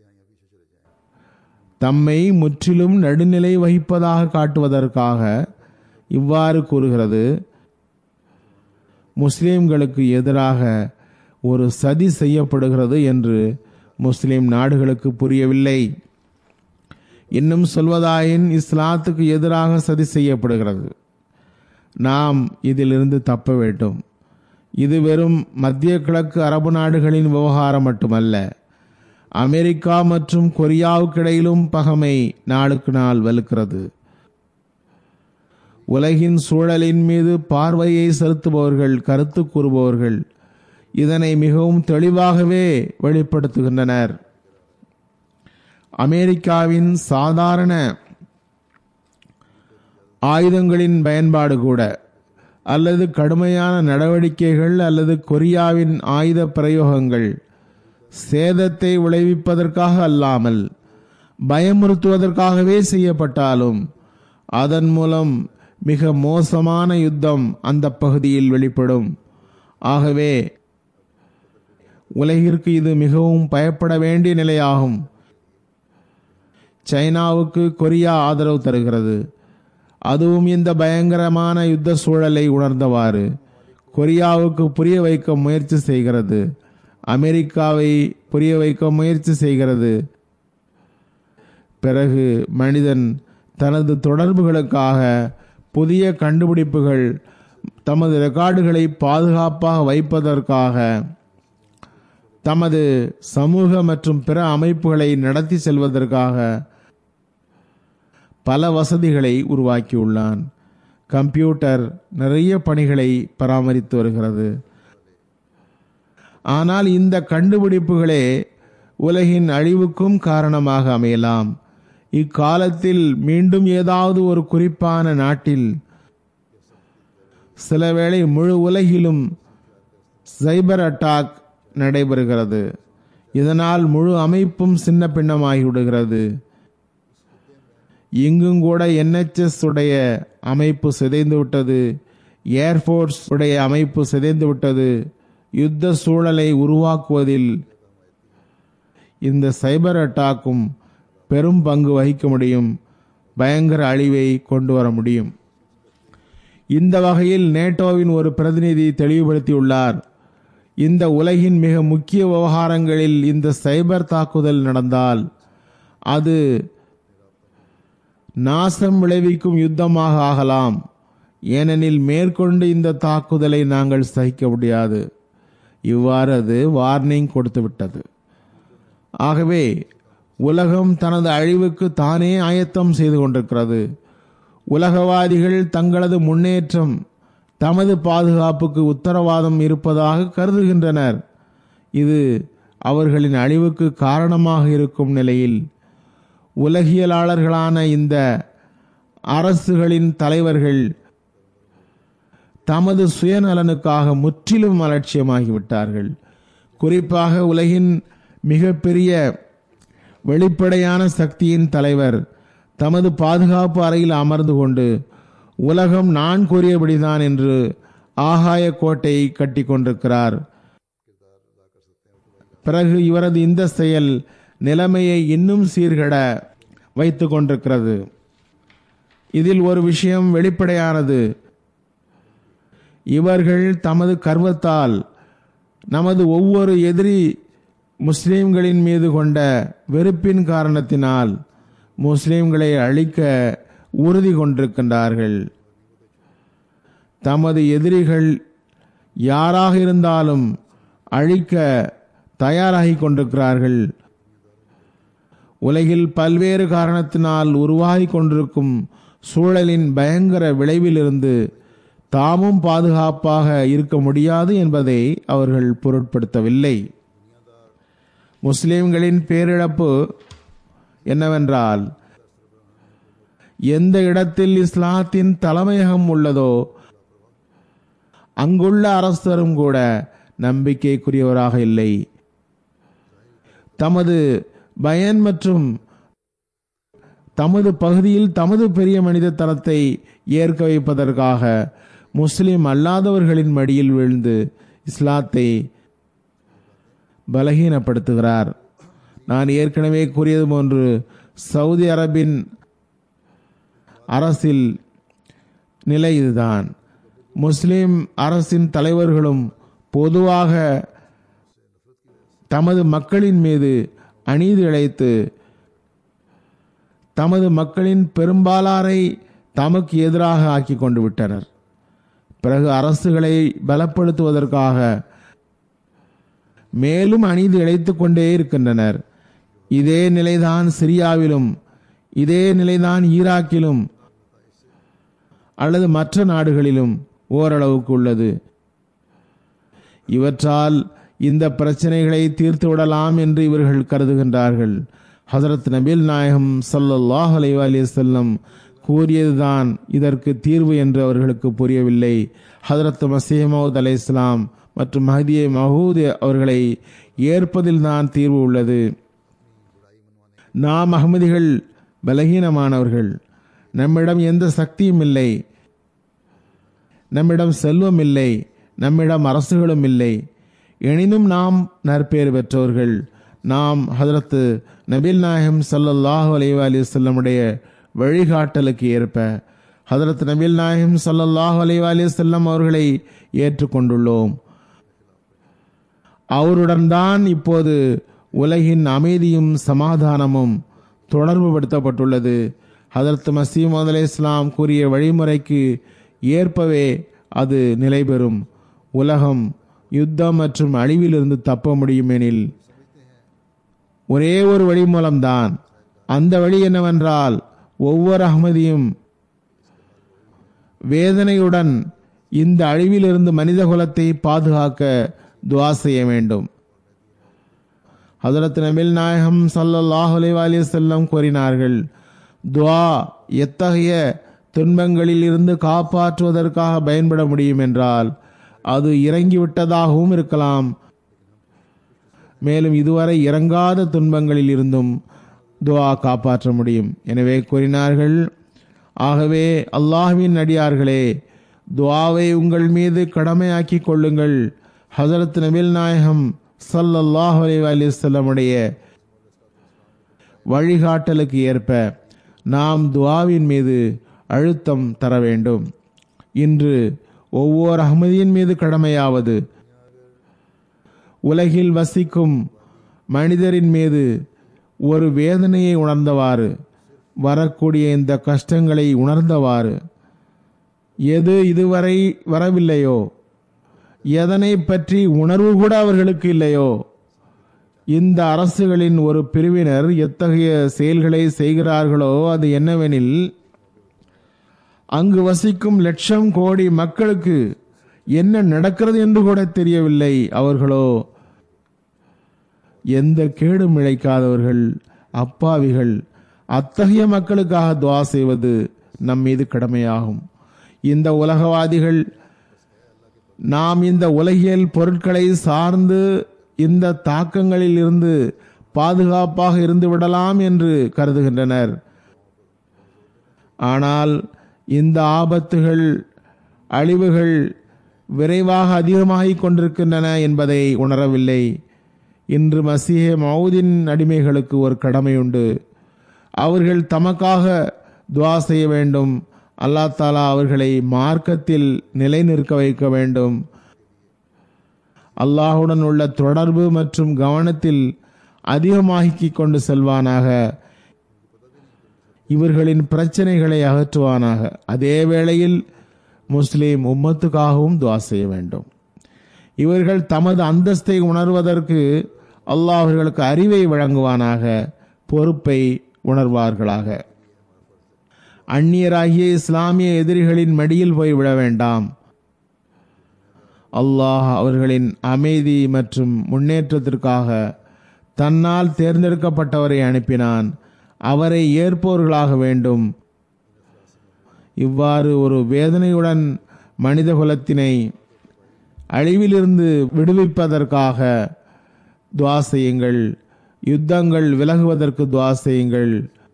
தம்மை முற்றிலும் நடுநிலை வகிப்பதாக காட்டுவதற்காக இவ்வாறு கூறுகிறது முஸ்லிம்களுக்கு எதிராக ஒரு சதி செய்யப்படுகிறது என்று முஸ்லிம் நாடுகளுக்கு புரியவில்லை இன்னும் சொல்வதாயின் இஸ்லாத்துக்கு எதிராக சதி செய்யப்படுகிறது நாம் இதிலிருந்து தப்ப வேண்டும் இது வெறும் மத்திய கிழக்கு அரபு நாடுகளின் விவகாரம் மட்டுமல்ல அமெரிக்கா மற்றும் கொரியாவுக்கிடையிலும் பகமை நாளுக்கு நாள் வலுக்கிறது உலகின் சூழலின் மீது பார்வையை செலுத்துபவர்கள் கருத்து கூறுபவர்கள் இதனை மிகவும் தெளிவாகவே வெளிப்படுத்துகின்றனர் அமெரிக்காவின் சாதாரண ஆயுதங்களின் பயன்பாடு கூட அல்லது கடுமையான நடவடிக்கைகள் அல்லது கொரியாவின் ஆயுத பிரயோகங்கள் சேதத்தை விளைவிப்பதற்காக அல்லாமல் பயமுறுத்துவதற்காகவே செய்யப்பட்டாலும் அதன் மூலம் மிக மோசமான யுத்தம் அந்த பகுதியில் வெளிப்படும் ஆகவே உலகிற்கு இது மிகவும் பயப்பட வேண்டிய நிலையாகும் சைனாவுக்கு கொரியா ஆதரவு தருகிறது அதுவும் இந்த பயங்கரமான யுத்த சூழலை உணர்ந்தவாறு கொரியாவுக்கு புரிய வைக்க முயற்சி செய்கிறது அமெரிக்காவை புரிய வைக்க முயற்சி செய்கிறது பிறகு மனிதன் தனது தொடர்புகளுக்காக புதிய கண்டுபிடிப்புகள் தமது ரெக்கார்டுகளை பாதுகாப்பாக வைப்பதற்காக தமது சமூக மற்றும் பிற அமைப்புகளை நடத்தி செல்வதற்காக பல வசதிகளை உருவாக்கியுள்ளான் கம்ப்யூட்டர் நிறைய பணிகளை பராமரித்து வருகிறது ஆனால் இந்த கண்டுபிடிப்புகளே உலகின் அழிவுக்கும் காரணமாக அமையலாம் இக்காலத்தில் மீண்டும் ஏதாவது ஒரு குறிப்பான நாட்டில் சிலவேளை முழு உலகிலும் சைபர் அட்டாக் நடைபெறுகிறது இதனால் முழு அமைப்பும் சின்ன பின்னமாகி விடுகிறது இங்கும் கூட என்ஹெச்எஸ் உடைய அமைப்பு சிதைந்து விட்டது ஏர்ஃபோர்ஸ் உடைய அமைப்பு சிதைந்து விட்டது யுத்த சூழலை உருவாக்குவதில் இந்த சைபர் அட்டாக்கும் பெரும் பங்கு வகிக்க முடியும் பயங்கர அழிவை கொண்டு வர முடியும் இந்த வகையில் நேட்டோவின் ஒரு பிரதிநிதி தெளிவுபடுத்தியுள்ளார் இந்த உலகின் மிக முக்கிய விவகாரங்களில் இந்த சைபர் தாக்குதல் நடந்தால் அது நாசம் விளைவிக்கும் யுத்தமாக ஆகலாம் ஏனெனில் மேற்கொண்டு இந்த தாக்குதலை நாங்கள் சகிக்க முடியாது இவ்வாறு அது வார்னிங் கொடுத்து விட்டது ஆகவே உலகம் தனது அழிவுக்கு தானே ஆயத்தம் செய்து கொண்டிருக்கிறது உலகவாதிகள் தங்களது முன்னேற்றம் தமது பாதுகாப்புக்கு உத்தரவாதம் இருப்பதாக கருதுகின்றனர் இது அவர்களின் அழிவுக்கு காரணமாக இருக்கும் நிலையில் உலகியலாளர்களான இந்த அரசுகளின் தலைவர்கள் தமது சுயநலனுக்காக முற்றிலும் அலட்சியமாகிவிட்டார்கள் குறிப்பாக உலகின் மிகப்பெரிய வெளிப்படையான சக்தியின் தலைவர் தமது பாதுகாப்பு அறையில் அமர்ந்து கொண்டு உலகம் நான் கூறியபடிதான் என்று ஆகாய கோட்டையை கட்டி கொண்டிருக்கிறார் பிறகு இவரது இந்த செயல் நிலைமையை இன்னும் சீர்கட வைத்து கொண்டிருக்கிறது இதில் ஒரு விஷயம் வெளிப்படையானது இவர்கள் தமது கர்வத்தால் நமது ஒவ்வொரு எதிரி முஸ்லிம்களின் மீது கொண்ட வெறுப்பின் காரணத்தினால் முஸ்லிம்களை அழிக்க உறுதி கொண்டிருக்கின்றார்கள் தமது எதிரிகள் யாராக இருந்தாலும் அழிக்க தயாராகி கொண்டிருக்கிறார்கள் உலகில் பல்வேறு காரணத்தினால் உருவாகி கொண்டிருக்கும் சூழலின் பயங்கர விளைவிலிருந்து தாமும் பாதுகாப்பாக இருக்க முடியாது என்பதை அவர்கள் பொருட்படுத்தவில்லை முஸ்லிம்களின் பேரிழப்பு என்னவென்றால் எந்த இடத்தில் இஸ்லாத்தின் தலைமையகம் உள்ளதோ அங்குள்ள அரசரும் கூட நம்பிக்கைக்குரியவராக இல்லை தமது பயன் மற்றும் தமது பகுதியில் தமது பெரிய மனித தரத்தை ஏற்க வைப்பதற்காக முஸ்லிம் அல்லாதவர்களின் மடியில் விழுந்து இஸ்லாத்தை பலகீனப்படுத்துகிறார் நான் ஏற்கனவே கூறியது போன்று சவுதி அரபின் அரசில் நிலை இதுதான் முஸ்லிம் அரசின் தலைவர்களும் பொதுவாக தமது மக்களின் மீது அநீதி இழைத்து தமது மக்களின் பெரும்பாலாரை தமக்கு எதிராக ஆக்கி கொண்டு விட்டனர் பிறகு அரசுகளை பலப்படுத்துவதற்காக மேலும் அநீதி இழைத்துக் கொண்டே இருக்கின்றனர் இதே நிலைதான் சிரியாவிலும் இதே நிலைதான் ஈராக்கிலும் அல்லது மற்ற நாடுகளிலும் ஓரளவுக்கு உள்ளது இவற்றால் இந்த பிரச்சனைகளை தீர்த்து விடலாம் என்று இவர்கள் கருதுகின்றார்கள் ஹசரத் நபில் நாயகம் சல்லல்லாஹ் அலைவாலி செல்லம் கூறியதுதான் இதற்கு தீர்வு என்று அவர்களுக்கு புரியவில்லை ஹசரத் மசீமவுத் அலை இஸ்லாம் மற்றும் மஹதியை மஹூத் அவர்களை ஏற்பதில் தான் தீர்வு உள்ளது நாம் அகமதிகள் பலகீனமானவர்கள் நம்மிடம் எந்த சக்தியும் இல்லை நம்மிடம் செல்வம் இல்லை நம்மிடம் அரசுகளும் இல்லை எனினும் நாம் நற்பேறு பெற்றவர்கள் நாம் ஹதரத்து நபில் நாயகம் சல்லல்லாஹு அலைவாலி செல்லமுடைய வழிகாட்டலுக்கு ஏற்ப ஹதரத் நபில் நாயகம் சல்லல்லாஹு அலைவாலி செல்லம் அவர்களை ஏற்றுக்கொண்டுள்ளோம் அவருடன் தான் இப்போது உலகின் அமைதியும் சமாதானமும் தொடர்பு படுத்தப்பட்டுள்ளது ஹதரத் மசீம் அலை இஸ்லாம் கூறிய வழிமுறைக்கு ஏற்பவே அது நிலை பெறும் உலகம் யுத்தம் மற்றும் அழிவிலிருந்து தப்ப முடியும் எனில் ஒரே ஒரு வழி மூலம்தான் அந்த வழி என்னவென்றால் ஒவ்வொரு அகமதியும் வேதனையுடன் இந்த அழிவிலிருந்து மனித குலத்தை பாதுகாக்க துவா செய்ய வேண்டும் ஹதரத் நபில் நாயகம் சல்லல்லாஹ் அலைவாலி செல்லம் கூறினார்கள் துவா எத்தகைய துன்பங்களில் இருந்து காப்பாற்றுவதற்காக பயன்பட முடியும் என்றால் அது இறங்கிவிட்டதாகவும் இருக்கலாம் மேலும் இதுவரை இறங்காத துன்பங்களில் இருந்தும் துவா காப்பாற்ற முடியும் எனவே கூறினார்கள் ஆகவே அல்லாஹ்வின் அடியார்களே துவாவை உங்கள் மீது கடமையாக்கிக் கொள்ளுங்கள் ஹசரத் நபில் நாயகம் ஸல்லல்லாஹு அலைஹி வஸல்லமுடைய வழிகாட்டலுக்கு ஏற்ப நாம் துவாவின் மீது அழுத்தம் தர வேண்டும் இன்று ஒவ்வொரு அகமதியின் மீது கடமையாவது உலகில் வசிக்கும் மனிதரின் மீது ஒரு வேதனையை உணர்ந்தவாறு வரக்கூடிய இந்த கஷ்டங்களை உணர்ந்தவாறு எது இதுவரை வரவில்லையோ எதனை பற்றி உணர்வு கூட அவர்களுக்கு இல்லையோ இந்த அரசுகளின் ஒரு பிரிவினர் எத்தகைய செயல்களை செய்கிறார்களோ அது என்னவெனில் அங்கு வசிக்கும் லட்சம் கோடி மக்களுக்கு என்ன நடக்கிறது என்று கூட தெரியவில்லை அவர்களோ எந்த கேடும் இழைக்காதவர்கள் அப்பாவிகள் அத்தகைய மக்களுக்காக துவா செய்வது நம் மீது கடமையாகும் இந்த உலகவாதிகள் நாம் இந்த உலகியல் பொருட்களை சார்ந்து இந்த தாக்கங்களில் இருந்து பாதுகாப்பாக இருந்து விடலாம் என்று கருதுகின்றனர் ஆனால் இந்த ஆபத்துகள் அழிவுகள் விரைவாக அதிகமாகிக் கொண்டிருக்கின்றன என்பதை உணரவில்லை இன்று மசீஹ மவுதின் அடிமைகளுக்கு ஒரு கடமை உண்டு அவர்கள் தமக்காக துவா செய்ய வேண்டும் அல்லா தாலா அவர்களை மார்க்கத்தில் நிலைநிற்க வைக்க வேண்டும் அல்லாஹுடன் உள்ள தொடர்பு மற்றும் கவனத்தில் அதிகமாகிக் கொண்டு செல்வானாக இவர்களின் பிரச்சனைகளை அகற்றுவானாக அதே வேளையில் முஸ்லிம் உம்மத்துக்காகவும் துவா செய்ய வேண்டும் இவர்கள் தமது அந்தஸ்தை உணர்வதற்கு அல்லாஹ் அவர்களுக்கு அறிவை வழங்குவானாக பொறுப்பை உணர்வார்களாக அந்நியராகிய இஸ்லாமிய எதிரிகளின் மடியில் போய் விட வேண்டாம் அல்லாஹ் அவர்களின் அமைதி மற்றும் முன்னேற்றத்திற்காக தன்னால் தேர்ந்தெடுக்கப்பட்டவரை அனுப்பினான் அவரை ஏற்போர்களாக வேண்டும் இவ்வாறு ஒரு வேதனையுடன் மனித குலத்தினை அழிவிலிருந்து விடுவிப்பதற்காக துவா செய்யுங்கள் யுத்தங்கள் விலகுவதற்கு துவா செய்யுங்கள்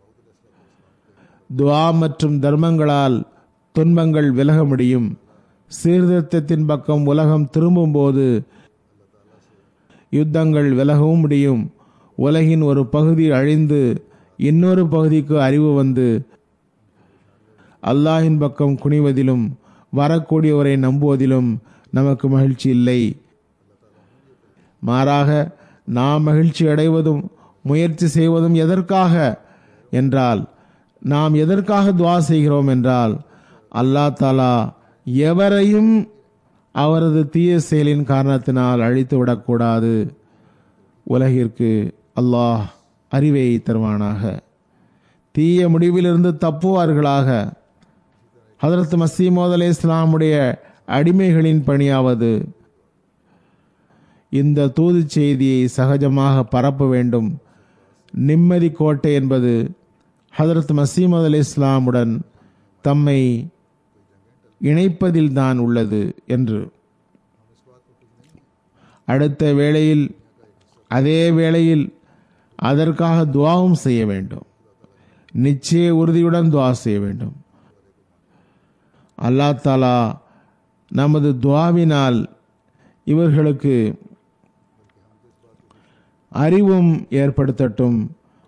துவா மற்றும் தர்மங்களால் துன்பங்கள் விலக முடியும் சீர்திருத்தத்தின் பக்கம் உலகம் திரும்பும்போது யுத்தங்கள் விலகவும் முடியும் உலகின் ஒரு பகுதி அழிந்து இன்னொரு பகுதிக்கு அறிவு வந்து அல்லாஹின் பக்கம் குனிவதிலும் வரக்கூடியவரை நம்புவதிலும் நமக்கு மகிழ்ச்சி இல்லை மாறாக நாம் மகிழ்ச்சி அடைவதும் முயற்சி செய்வதும் எதற்காக என்றால் நாம் எதற்காக துவா செய்கிறோம் என்றால் அல்லா தாலா எவரையும் அவரது தீய செயலின் காரணத்தினால் அழித்து விடக்கூடாது உலகிற்கு அல்லாஹ் அறிவை தருவானாக தீய முடிவிலிருந்து தப்புவார்களாக ஹதரத் மசீமோத் அலே இஸ்லாமுடைய அடிமைகளின் பணியாவது இந்த தூது செய்தியை சகஜமாக பரப்ப வேண்டும் நிம்மதி கோட்டை என்பது ஹதரத் மசீமது அலி இஸ்லாமுடன் தம்மை இணைப்பதில் தான் உள்ளது என்று அடுத்த வேளையில் அதே வேளையில் அதற்காக துவாவும் செய்ய வேண்டும் நிச்சய உறுதியுடன் துவா செய்ய வேண்டும் அல்லா தாலா நமது துவாவினால் இவர்களுக்கு அறிவும் ஏற்படுத்தட்டும்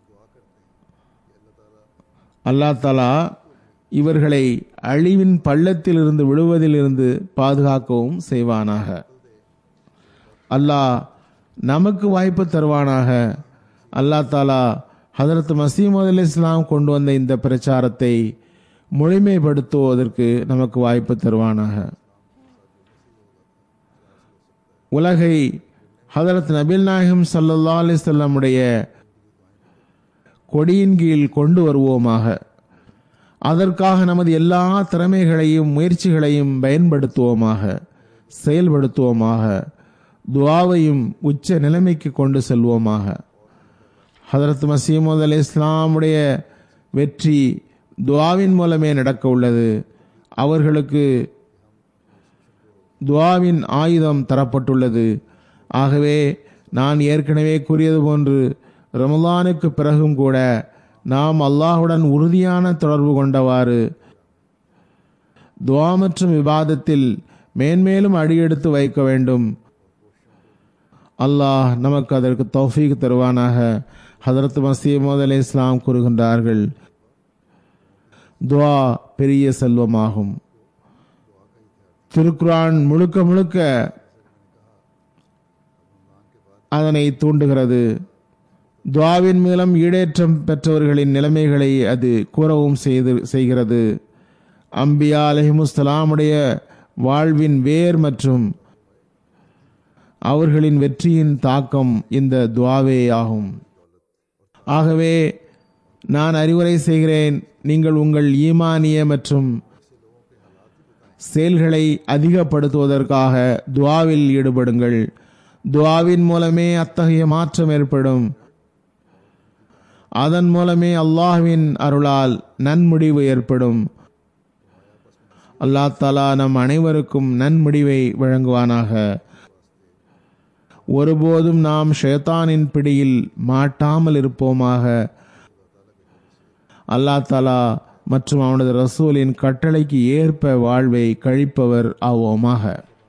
அல்லா தாலா இவர்களை அழிவின் பள்ளத்திலிருந்து விழுவதிலிருந்து பாதுகாக்கவும் செய்வானாக அல்லாஹ் நமக்கு வாய்ப்பு தருவானாக அல்லா தாலா ஹதரத் மசீமது அலி இஸ்லாம் கொண்டு வந்த இந்த பிரச்சாரத்தை முழுமைப்படுத்துவதற்கு நமக்கு வாய்ப்பு தருவானாக உலகை ஹதரத் நபில் நாயகம் சல்லா அலிசல்லமுடைய கொடியின் கீழ் கொண்டு வருவோமாக அதற்காக நமது எல்லா திறமைகளையும் முயற்சிகளையும் பயன்படுத்துவோமாக செயல்படுத்துவோமாக துவாவையும் உச்ச நிலைமைக்கு கொண்டு செல்வோமாக ஹதரத் மசீமது அலி இஸ்லாமுடைய வெற்றி துவாவின் மூலமே நடக்க உள்ளது அவர்களுக்கு துவாவின் ஆயுதம் தரப்பட்டுள்ளது ஆகவே நான் ஏற்கனவே கூறியது போன்று ரமலானுக்கு பிறகும் கூட நாம் அல்லாஹுடன் உறுதியான தொடர்பு கொண்டவாறு துவா மற்றும் விவாதத்தில் மேன்மேலும் அடியெடுத்து வைக்க வேண்டும் அல்லாஹ் நமக்கு அதற்கு தௌஃபீக் தருவானாக ஹதரத் மசீமது அலி இஸ்லாம் கூறுகின்றார்கள் துவா பெரிய செல்வமாகும் திருக்குரான் முழுக்க முழுக்க அதனை தூண்டுகிறது துவாவின் மூலம் ஈடேற்றம் பெற்றவர்களின் நிலைமைகளை அது கூறவும் செய்து செய்கிறது அம்பியா அலஹிமுஸ்லாமுடைய வாழ்வின் வேர் மற்றும் அவர்களின் வெற்றியின் தாக்கம் இந்த துவாவே ஆகும் ஆகவே நான் அறிவுரை செய்கிறேன் நீங்கள் உங்கள் ஈமானிய மற்றும் செயல்களை அதிகப்படுத்துவதற்காக துவாவில் ஈடுபடுங்கள் துவாவின் மூலமே அத்தகைய மாற்றம் ஏற்படும் அதன் மூலமே அல்லாஹ்வின் அருளால் நன்முடிவு ஏற்படும் அல்லாஹ் தலா நம் அனைவருக்கும் நன்முடிவை வழங்குவானாக ஒருபோதும் நாம் ஷேத்தானின் பிடியில் மாட்டாமல் இருப்போமாக அல்லாஹ் தலா மற்றும் அவனது ரசூலின் கட்டளைக்கு ஏற்ப வாழ்வை கழிப்பவர் ஆவோமாக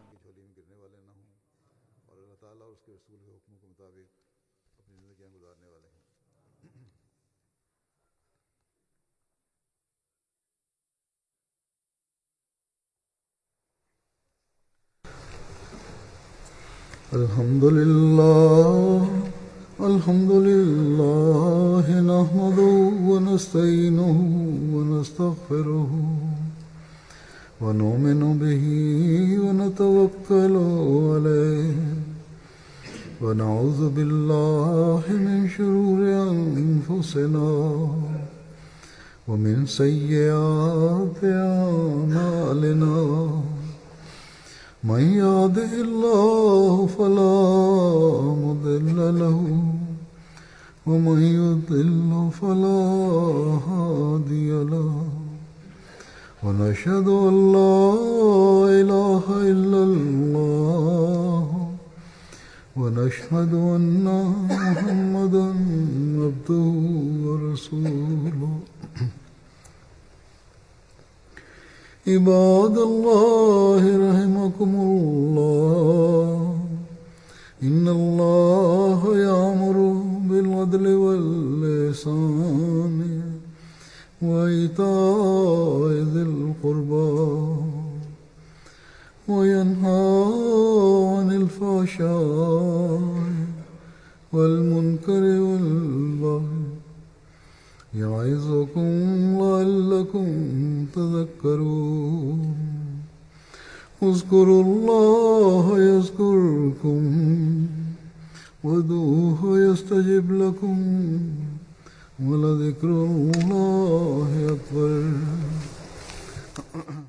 الحمد لله الحمد لله نحمده ونستعينه ونستغفره ونؤمن به ونتوكل عليه ونعوذ بالله من شرور أنفسنا ومن سيئات أعمالنا من يهده الله فلا مضل له ومن يضل فلا هادي له ونشهد ان لا اله الا الله ونشهد ان محمدا عبده ورسوله عباد الله رحمكم الله إن الله يأمر بالعدل واللسان وإيتاء ذي القربى وينهى عن الفحشاء والمنكر والبغي يعظكم لعلكم تذكرون اذكروا الله يذكركم ودوه يستجب لكم ولذكر الله أكبر